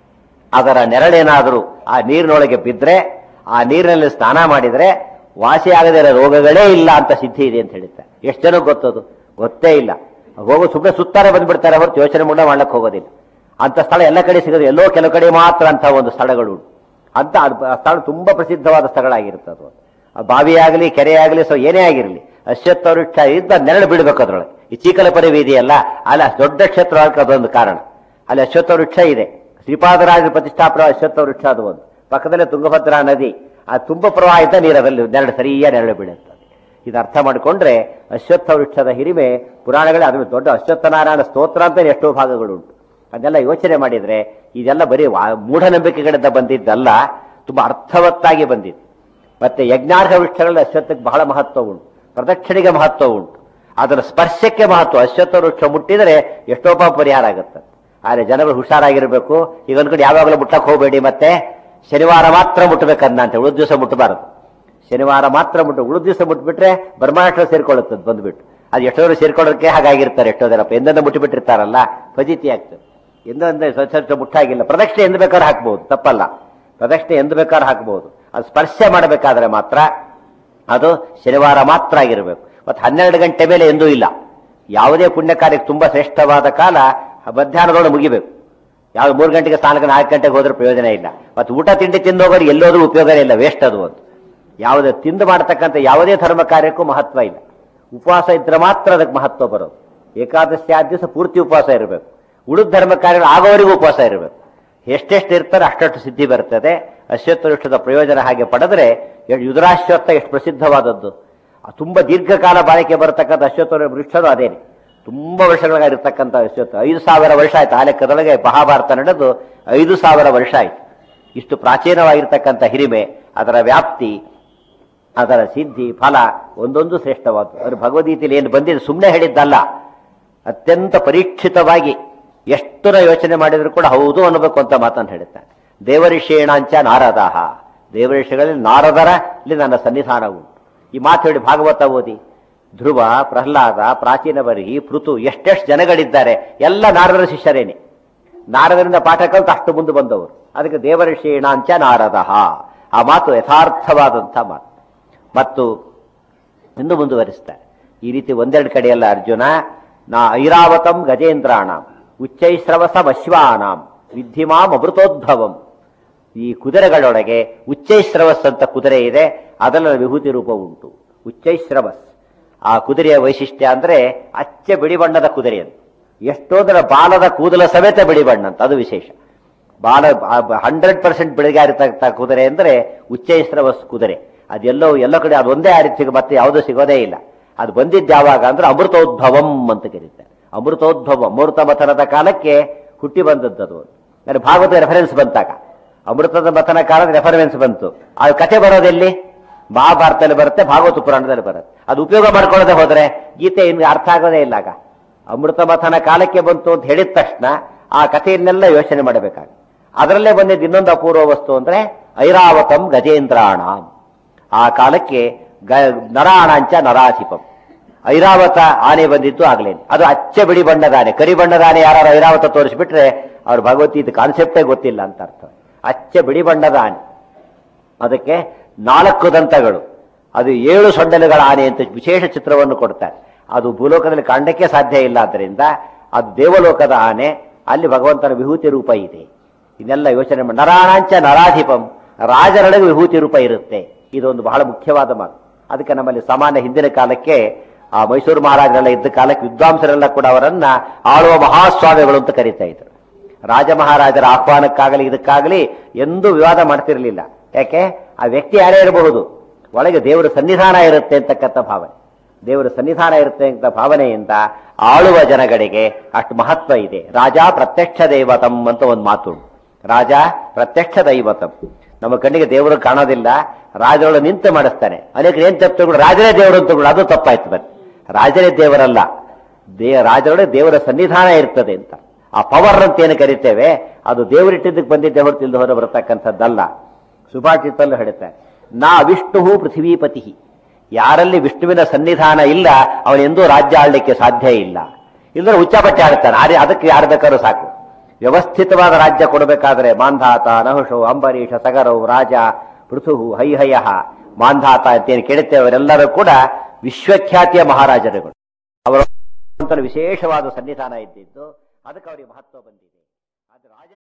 ಅದರ ನೆರಳೇನಾದರೂ ಆ ನೀರಿನೊಳಗೆ ಬಿದ್ದರೆ ಆ ನೀರಿನಲ್ಲಿ ಸ್ನಾನ ಮಾಡಿದರೆ ವಾಸಿಯಾಗದೇ ಇರೋ ರೋಗಗಳೇ ಇಲ್ಲ ಅಂತ ಸಿದ್ಧಿ ಇದೆ ಅಂತ ಹೇಳ್ತಾರೆ ಎಷ್ಟು ಜನಕ್ಕೆ ಗೊತ್ತದು ಗೊತ್ತೇ ಇಲ್ಲ ಹೋಗೋ ಸುಮ್ಮನೆ ಸುತ್ತಾರೆ ಬಂದ್ಬಿಡ್ತಾರೆ ಹೊರತು ಯೋಚನೆ ಕೂಡ ಮಾಡ್ಲಕ್ಕೆ ಹೋಗೋದಿಲ್ಲ ಅಂತ ಸ್ಥಳ ಎಲ್ಲ ಕಡೆ ಸಿಗೋದು ಎಲ್ಲೋ ಕೆಲವು ಕಡೆ ಮಾತ್ರ ಅಂತ ಒಂದು ಸ್ಥಳಗಳು ಉಂಟು ಅಂತ ಅದು ಆ ಸ್ಥಳ ತುಂಬಾ ಪ್ರಸಿದ್ಧವಾದ ಸ್ಥಳಗಳಾಗಿರುತ್ತೆ ಅದು ಆ ಬಾವಿ ಆಗಲಿ ಕೆರೆ ಆಗಲಿ ಸೊ ಏನೇ ಆಗಿರಲಿ ಅಶ್ವತ್ಥ ವೃಕ್ಷ ಇದ್ದ ನೆರಳು ಬಿಡಬೇಕು ಅದರೊಳಗೆ ಈ ಚೀಕಲಪರಿ ಇದೆಯಲ್ಲ ಅಲ್ಲಿ ಅಷ್ಟು ದೊಡ್ಡ ಕ್ಷೇತ್ರ ಆಗಕ್ಕೆ ಅದೊಂದು ಕಾರಣ ಅಲ್ಲಿ ಅಶ್ವತ್ಥ ವೃಕ್ಷ ಇದೆ ಶ್ರೀಪಾದರಾಜ ಪ್ರತಿಷ್ಠಾಪನ ಅಶ್ವತ್ಥ ವೃಕ್ಷ ಅದು ಒಂದು ಪಕ್ಕದಲ್ಲೇ ತುಂಗಭದ್ರಾ ನದಿ ಆ ತುಂಬ ಪ್ರವಾಹಿತ ನೀರಲ್ಲಿ ನೆರಳು ಸರಿಯಾಗಿ ನೆರಳು ಬೀಳುತ್ತದೆ ಇದು ಅರ್ಥ ಮಾಡಿಕೊಂಡ್ರೆ ಅಶ್ವತ್ಥ ವೃಕ್ಷದ ಹಿರಿಮೆ ಪುರಾಣಗಳೇ ಅದು ದೊಡ್ಡ ಅಶ್ವತ್ಥನಾರಾಯಣ ಸ್ತೋತ್ರ ಅಂತ ಎಷ್ಟೋ ಭಾಗಗಳುಂಟು ಅದನ್ನೆಲ್ಲ ಯೋಚನೆ ಮಾಡಿದ್ರೆ ಇದೆಲ್ಲ ಬರೀ ವಾ- ಮೂಢನಂಬಿಕೆಗಳಿಂದ ಬಂದಿದ್ದಲ್ಲ ತುಂಬಾ ಅರ್ಥವತ್ತಾಗಿ ಬಂದಿತ್ತು ಮತ್ತೆ ಯಜ್ಞಾರ್ಹ ವೃಕ್ಷಗಳಲ್ಲಿ ಅಶ್ವತ್ಥಕ್ಕೆ ಬಹಳ ಮಹತ್ವ ಉಂಟು ಪ್ರದಕ್ಷಿಣೆಗೆ ಮಹತ್ವ ಉಂಟು ಅದರ ಸ್ಪರ್ಶಕ್ಕೆ ಮಹತ್ವ ಅಶ್ವತ್ಥ ವೃಕ್ಷ ಮುಟ್ಟಿದರೆ ಎಷ್ಟೋ ಪಾಪ ಪರಿಹಾರ ಆಗುತ್ತೆ ಆದರೆ ಜನಗಳು ಹುಷಾರಾಗಿರ್ಬೇಕು ಈಗ ಒಂದ್ ಕಡೆ ಯಾವಾಗಲೂ ಮುಟ್ಟಕ್ಕೆ ಹೋಗಬೇಡಿ ಮತ್ತೆ ಶನಿವಾರ ಮಾತ್ರ ಮುಟ್ಟಬೇಕನ್ನ ಅಂತ ಉಳಿದ ದಿವಸ ಮುಟ್ಟಬಾರದು ಶನಿವಾರ ಮಾತ್ರ ಮುಟ್ಟು ಉಳಿದ ದಿವಸ ಮುಟ್ಬಿಟ್ರೆ ಬ್ರಹ್ಮಾಂಡ ಸೇರ್ಕೊಳ್ಳುತ್ತದೆ ಬಂದ್ಬಿಟ್ಟು ಅದು ಎಷ್ಟೋ ಸೇರ್ಕೊಳ್ಳೋಕೆ ಹಾಗಾಗಿರ್ತಾರೆ ಎಷ್ಟೋ ಜನ ಎಂದೆಂದ ಮುಟ್ಟಿಬಿಟ್ಟಿರ್ತಾರಲ್ಲ ಫಜಿತಿ ಆಗ್ತದೆ ಎಂದಂದ್ರೆ ಸ್ವಚ್ಛ ಸ್ವಚ್ಛ ಮುಟ್ಟಾಗಿಲ್ಲ ಪ್ರದಕ್ಷಿಣೆ ಎಂದು ಬೇಕಾದ್ರೆ ಹಾಕ್ಬಹುದು ತಪ್ಪಲ್ಲ ಪ್ರದಕ್ಷಿಣೆ ಎಂದು ಬೇಕಾದ್ರೆ ಹಾಕ್ಬಹುದು ಅದು ಸ್ಪರ್ಶ ಮಾಡಬೇಕಾದ್ರೆ ಮಾತ್ರ ಅದು ಶನಿವಾರ ಮಾತ್ರ ಆಗಿರಬೇಕು ಮತ್ತು ಹನ್ನೆರಡು ಗಂಟೆ ಮೇಲೆ ಎಂದೂ ಇಲ್ಲ ಯಾವುದೇ ಪುಣ್ಯ ಕಾರ್ಯಕ್ಕೆ ತುಂಬಾ ಶ್ರೇಷ್ಠವಾದ ಕಾಲ ಮಧ್ಯಾಹ್ನದೊಳಗೆ ಮುಗಿಬೇಕು ಯಾವ ಮೂರು ಗಂಟೆಗೆ ನಾಲ್ಕು ನಾಲ್ಕು ಗಂಟೆಗೆ ಹೋದ್ರೆ ಪ್ರಯೋಜನ ಇಲ್ಲ ಮತ್ತು ಊಟ ತಿಂಡಿ ತಿಂದೋಗೋರು ಎಲ್ಲೋದ್ರೂ ಉಪಯೋಗನೇ ಇಲ್ಲ ವೇಸ್ಟ್ ಅದು ಒಂದು ಯಾವುದೇ ತಿಂದು ಮಾಡತಕ್ಕಂಥ ಯಾವುದೇ ಧರ್ಮ ಕಾರ್ಯಕ್ಕೂ ಮಹತ್ವ ಇಲ್ಲ ಉಪವಾಸ ಇದ್ರೆ ಮಾತ್ರ ಅದಕ್ಕೆ ಮಹತ್ವ ಬರೋದು ಏಕಾದಶಿ ಆದ ದಿವಸ ಪೂರ್ತಿ ಉಪವಾಸ ಇರಬೇಕು ಉಳಿದ ಧರ್ಮ ಕಾರ್ಯಗಳು ಆಗೋವರೆಗೂ ಉಪವಾಸ ಇರಬೇಕು ಎಷ್ಟೆಷ್ಟು ಇರ್ತಾರೆ ಅಷ್ಟಷ್ಟು ಸಿದ್ಧಿ ಬರ್ತದೆ ಅಶ್ವತ್ಥ ವೃಕ್ಷದ ಪ್ರಯೋಜನ ಹಾಗೆ ಪಡೆದ್ರೆ ಎ- ಯುಧರಾಶ್ವತ್ಥ ಎಷ್ಟು ಪ್ರಸಿದ್ಧವಾದದ್ದು ಆ ತುಂಬಾ ದೀರ್ಘಕಾಲ ಬಾಳಿಕೆ ಬರತಕ್ಕಂಥ ಅಶ್ವತ್ಥ ವೃಕ್ಷದು ಅದೇನೆ ತುಂಬಾ ವರ್ಷಗಳಾಗಿರ್ತಕ್ಕಂಥ ಅಶ್ವತ್ಥ ಐದು ಸಾವಿರ ವರ್ಷ ಆಯ್ತು ಆ ಲೆಕ್ಕದೊಳಗೆ ಮಹಾಭಾರತ ನಡೆದು ಐದು ಸಾವಿರ ವರ್ಷ ಆಯ್ತು ಇಷ್ಟು ಪ್ರಾಚೀನವಾಗಿರ್ತಕ್ಕಂಥ ಹಿರಿಮೆ ಅದರ ವ್ಯಾಪ್ತಿ ಅದರ ಸಿದ್ಧಿ ಫಲ ಒಂದೊಂದು ಶ್ರೇಷ್ಠವಾದ್ದು ಅದು ಭಗವದ್ಗೀತೆಯಲ್ಲಿ ಏನು ಬಂದಿದೆ ಸುಮ್ಮನೆ ಹೇಳಿದ್ದಲ್ಲ ಅತ್ಯಂತ ಪರೀಕ್ಷಿತವಾಗಿ ಎಷ್ಟು ನಾವು ಯೋಚನೆ ಮಾಡಿದ್ರು ಕೂಡ ಹೌದು ಅನ್ನಬೇಕು ಅಂತ ಮಾತನ್ನು ಹೇಳುತ್ತಾನೆ ದೇವರಿಷೇಣಾಂಚ ನಾರದಾಹ ದೇವರಿಷಿಗಳಲ್ಲಿ ನಾರದರಲ್ಲಿ ನನ್ನ ಸನ್ನಿಧಾನ ಉಂಟು ಈ ಮಾತು ಹೇಳಿ ಭಾಗವತ ಓದಿ ಧ್ರುವ ಪ್ರಹ್ಲಾದ ಪ್ರಾಚೀನ ಬರಿಹಿ ಪೃಥು ಎಷ್ಟೆಷ್ಟು ಜನಗಳಿದ್ದಾರೆ ಎಲ್ಲ ನಾರದರ ಶಿಷ್ಯರೇನೆ ನಾರದರಿಂದ ಪಾಠ ಕಲಿತು ಅಷ್ಟು ಮುಂದೆ ಬಂದವರು ಅದಕ್ಕೆ ದೇವರಿಷೇಣಾಂಚ ನಾರದಃ ಆ ಮಾತು ಯಥಾರ್ಥವಾದಂಥ ಮಾತು ಮತ್ತು ಇನ್ನು ಮುಂದುವರಿಸ್ತಾರೆ ಈ ರೀತಿ ಒಂದೆರಡು ಕಡೆಯಲ್ಲ ಅರ್ಜುನ ನಾ ಐರಾವತಂ ಗಜೇಂದ್ರಾಣಂ ಉಚ್ಚೈಶ್ರವಸಂ ಅಶ್ವಾನಾಂ ವಿದ್ಧಿಮಾಂ ಅಮೃತೋದ್ಭವಂ ಈ ಕುದುರೆಗಳೊಳಗೆ ಉಚ್ಚೈಶ್ರವಸ್ ಅಂತ ಕುದುರೆ ಇದೆ ಅದರ ವಿಭೂತಿ ರೂಪ ಉಂಟು ಉಚ್ಚೈಶ್ರವಸ್ ಆ ಕುದುರೆಯ ವೈಶಿಷ್ಟ್ಯ ಅಂದ್ರೆ ಅಚ್ಚೆ ಬಿಳಿ ಬಣ್ಣದ ಕುದುರೆ ಅಂತ ಎಷ್ಟೋದರ ಬಾಲದ ಕೂದಲ ಸಮೇತ ಬಿಳಿ ಬಣ್ಣ ಅಂತ ಅದು ವಿಶೇಷ ಬಾಲ ಹಂಡ್ರೆಡ್ ಪರ್ಸೆಂಟ್ ಬೆಳಗಾರಿರ್ತಕ್ಕ ಕುದುರೆ ಅಂದ್ರೆ ಉಚ್ಚೈಶ್ರವಸ್ ಕುದುರೆ ಅದೆಲ್ಲೋ ಎಲ್ಲ ಕಡೆ ಅದೊಂದೇ ಆ ರೀತಿ ಸಿಗ ಮತ್ತೆ ಯಾವುದೂ ಸಿಗೋದೇ ಇಲ್ಲ ಅದು ಬಂದಿದ್ದು ಯಾವಾಗ ಅಂದ್ರೆ ಅಮೃತೋದ್ಭವಂ ಅಂತ ಕರೀತಾರೆ ಅಮೃತೋದ್ಭವ ಅಮೃತ ಮಥನದ ಕಾಲಕ್ಕೆ ಹುಟ್ಟಿ ಬಂದದ್ದು ಅದು ಅಂದ್ರೆ ಭಾಗವತ ರೆಫರೆನ್ಸ್ ಬಂತಾಗ ಅಮೃತದ ಮಥನ ಕಾಲದ ರೆಫರೆನ್ಸ್ ಬಂತು ಅದು ಕಥೆ ಬರೋದೆಲ್ಲಿ ಮಹಾಭಾರತದಲ್ಲಿ ಬರುತ್ತೆ ಭಾಗವತ ಪುರಾಣದಲ್ಲಿ ಬರುತ್ತೆ ಅದು ಉಪಯೋಗ ಮಾಡ್ಕೊಳ್ಳದೆ ಹೋದ್ರೆ ಗೀತೆ ಇನ್ನು ಅರ್ಥ ಆಗೋದೇ ಇಲ್ಲ ಆಗ ಅಮೃತ ಮಥನ ಕಾಲಕ್ಕೆ ಬಂತು ಅಂತ ಹೇಳಿದ ತಕ್ಷಣ ಆ ಕಥೆಯನ್ನೆಲ್ಲ ಯೋಚನೆ ಮಾಡಬೇಕಾಗ ಅದರಲ್ಲೇ ಬಂದಿದ್ದು ಇನ್ನೊಂದು ಅಪೂರ್ವ ವಸ್ತು ಅಂದ್ರೆ ಐರಾವತಂ ಗಜೇಂದ್ರಾಣ ಆ ಕಾಲಕ್ಕೆ ಗ ನರಾಣಾಂಚ ನರಾಧಿಪಂ ಐರಾವತ ಆನೆ ಬಂದಿತ್ತು ಆಗ್ಲೇನೆ ಅದು ಅಚ್ಚ ಬಿಳಿ ಬಣ್ಣದ ಆನೆ ಕರಿ ಬಣ್ಣದ ಆನೆ ಯಾರು ಐರಾವತ ತೋರಿಸ್ಬಿಟ್ರೆ ಅವ್ರ ಭಗವದ್ಗೀತೆ ಕಾನ್ಸೆಪ್ಟೇ ಗೊತ್ತಿಲ್ಲ ಅಂತ ಅರ್ಥ ಅಚ್ಚ ಬಿಳಿ ಬಣ್ಣದ ಆನೆ ಅದಕ್ಕೆ ನಾಲ್ಕು ದಂತಗಳು ಅದು ಏಳು ಸೊಂಡಲುಗಳ ಆನೆ ಅಂತ ವಿಶೇಷ ಚಿತ್ರವನ್ನು ಕೊಡ್ತಾರೆ ಅದು ಭೂಲೋಕದಲ್ಲಿ ಕಾಣಲಿಕ್ಕೆ ಸಾಧ್ಯ ಇಲ್ಲ ಆದ್ದರಿಂದ ಅದು ದೇವಲೋಕದ ಆನೆ ಅಲ್ಲಿ ಭಗವಂತನ ವಿಭೂತಿ ರೂಪ ಇದೆ ಇದನ್ನೆಲ್ಲ ಯೋಚನೆ ಮಾಡಿ ನರಾಣಾಂಚ ನರಾಧಿಪಂ ರಾಜರೊಳಗೆ ವಿಭೂತಿ ರೂಪ ಇರುತ್ತೆ ಇದೊಂದು ಬಹಳ ಮುಖ್ಯವಾದ ಮಾತು ಅದಕ್ಕೆ ನಮ್ಮಲ್ಲಿ ಸಾಮಾನ್ಯ ಹಿಂದಿನ ಕಾಲಕ್ಕೆ ಆ ಮೈಸೂರು ಮಹಾರಾಜರೆಲ್ಲ ಇದ್ದ ಕಾಲಕ್ಕೆ ವಿದ್ವಾಂಸರೆಲ್ಲ ಕೂಡ ಅವರನ್ನ ಆಳುವ ಮಹಾಸ್ವಾಮಿಗಳು ಅಂತ ಕರೀತಾ ಇದ್ರು ರಾಜ ಮಹಾರಾಜರ ಆಹ್ವಾನಕ್ಕಾಗಲಿ ಇದಕ್ಕಾಗಲಿ ಎಂದೂ ವಿವಾದ ಮಾಡ್ತಿರ್ಲಿಲ್ಲ ಯಾಕೆ ಆ ವ್ಯಕ್ತಿ ಯಾರೇ ಇರಬಹುದು ಒಳಗೆ ದೇವರ ಸನ್ನಿಧಾನ ಇರುತ್ತೆ ಅಂತಕ್ಕಂಥ ಭಾವನೆ ದೇವರ ಸನ್ನಿಧಾನ ಇರುತ್ತೆ ಅಂತ ಭಾವನೆಯಿಂದ ಆಳುವ ಜನಗಳಿಗೆ ಅಷ್ಟು ಮಹತ್ವ ಇದೆ ರಾಜ ಪ್ರತ್ಯಕ್ಷ ದೈವತಂ ಅಂತ ಒಂದು ಮಾತು ಉಂಟು. ರಾಜ ಪ್ರತ್ಯಕ್ಷ ದೈವತಂ ನಮ್ಮ ಕಣ್ಣಿಗೆ ದೇವರು ಕಾಣೋದಿಲ್ಲ ರಾಜರೊಳಗೆ ನಿಂತು ಮಾಡಿಸ್ತಾನೆ ಅನೇಕರು ಏನ್ ತಪ್ಪು ತಗೊಂಡು ರಾಜರೇ ದೇವರು ಅಂತ ತಗೊಂಡು ಅದು ತಪ್ಪಾಯ್ತು ಬನ್ನಿ ರಾಜರೇ ದೇವರಲ್ಲ ದೇ ರಾಜರೊಳಗೆ ದೇವರ ಸನ್ನಿಧಾನ ಇರ್ತದೆ ಅಂತ ಆ ಪವರ್ ಅಂತ ಏನು ಕರಿತೇವೆ ಅದು ದೇವರಿಟ್ಟಿದ್ದಕ್ಕೆ ಬಂದಿದ್ದೆ ಹೊರತು ಇಲ್ಲದೆ ಹೊರ ಬರತಕ್ಕಂಥದ್ದಲ್ಲ ಸುಭಾಷಿತಲ್ಲೂ ಹೇಳುತ್ತಾರೆ ನಾ ವಿಷ್ಣು ಪೃಥ್ವೀಪತಿ ಯಾರಲ್ಲಿ ವಿಷ್ಣುವಿನ ಸನ್ನಿಧಾನ ಇಲ್ಲ ಅವನೆಂದೂ ರಾಜ್ಯ ಆಳ್ಲಿಕ್ಕೆ ಸಾಧ್ಯ ಇಲ್ಲ ಇಲ್ಲದ್ರೆ ಉಚ್ಚಾಪಟ್ಟೆ ಆಡ್ತಾನೆ ಆದ್ರೆ ಅದಕ್ಕೆ ಯಾರು ಬೇಕಾದ್ರೂ ಸಾಕು ವ್ಯವಸ್ಥಿತವಾದ ರಾಜ್ಯ ಕೊಡಬೇಕಾದ್ರೆ ಮಾಂಧಾತ ನಹುಷು ಅಂಬರೀಷ ಸಗರವು ರಾಜ ಪೃಥು ಹೈಹಯ ಮಾಂಧಾತ ಅಂತೇನು ಕೇಳುತ್ತೇವೆ ಅವರೆಲ್ಲರೂ ಕೂಡ ವಿಶ್ವಖ್ಯಾತಿಯ ಮಹಾರಾಜರುಗಳು ಅವರ ವಿಶೇಷವಾದ ಸನ್ನಿಧಾನ ಇದ್ದಿದ್ದು ಅದಕ್ಕೆ ಅವರಿಗೆ ಮಹತ್ವ ಬಂದಿದೆ ಅದು ರಾಜ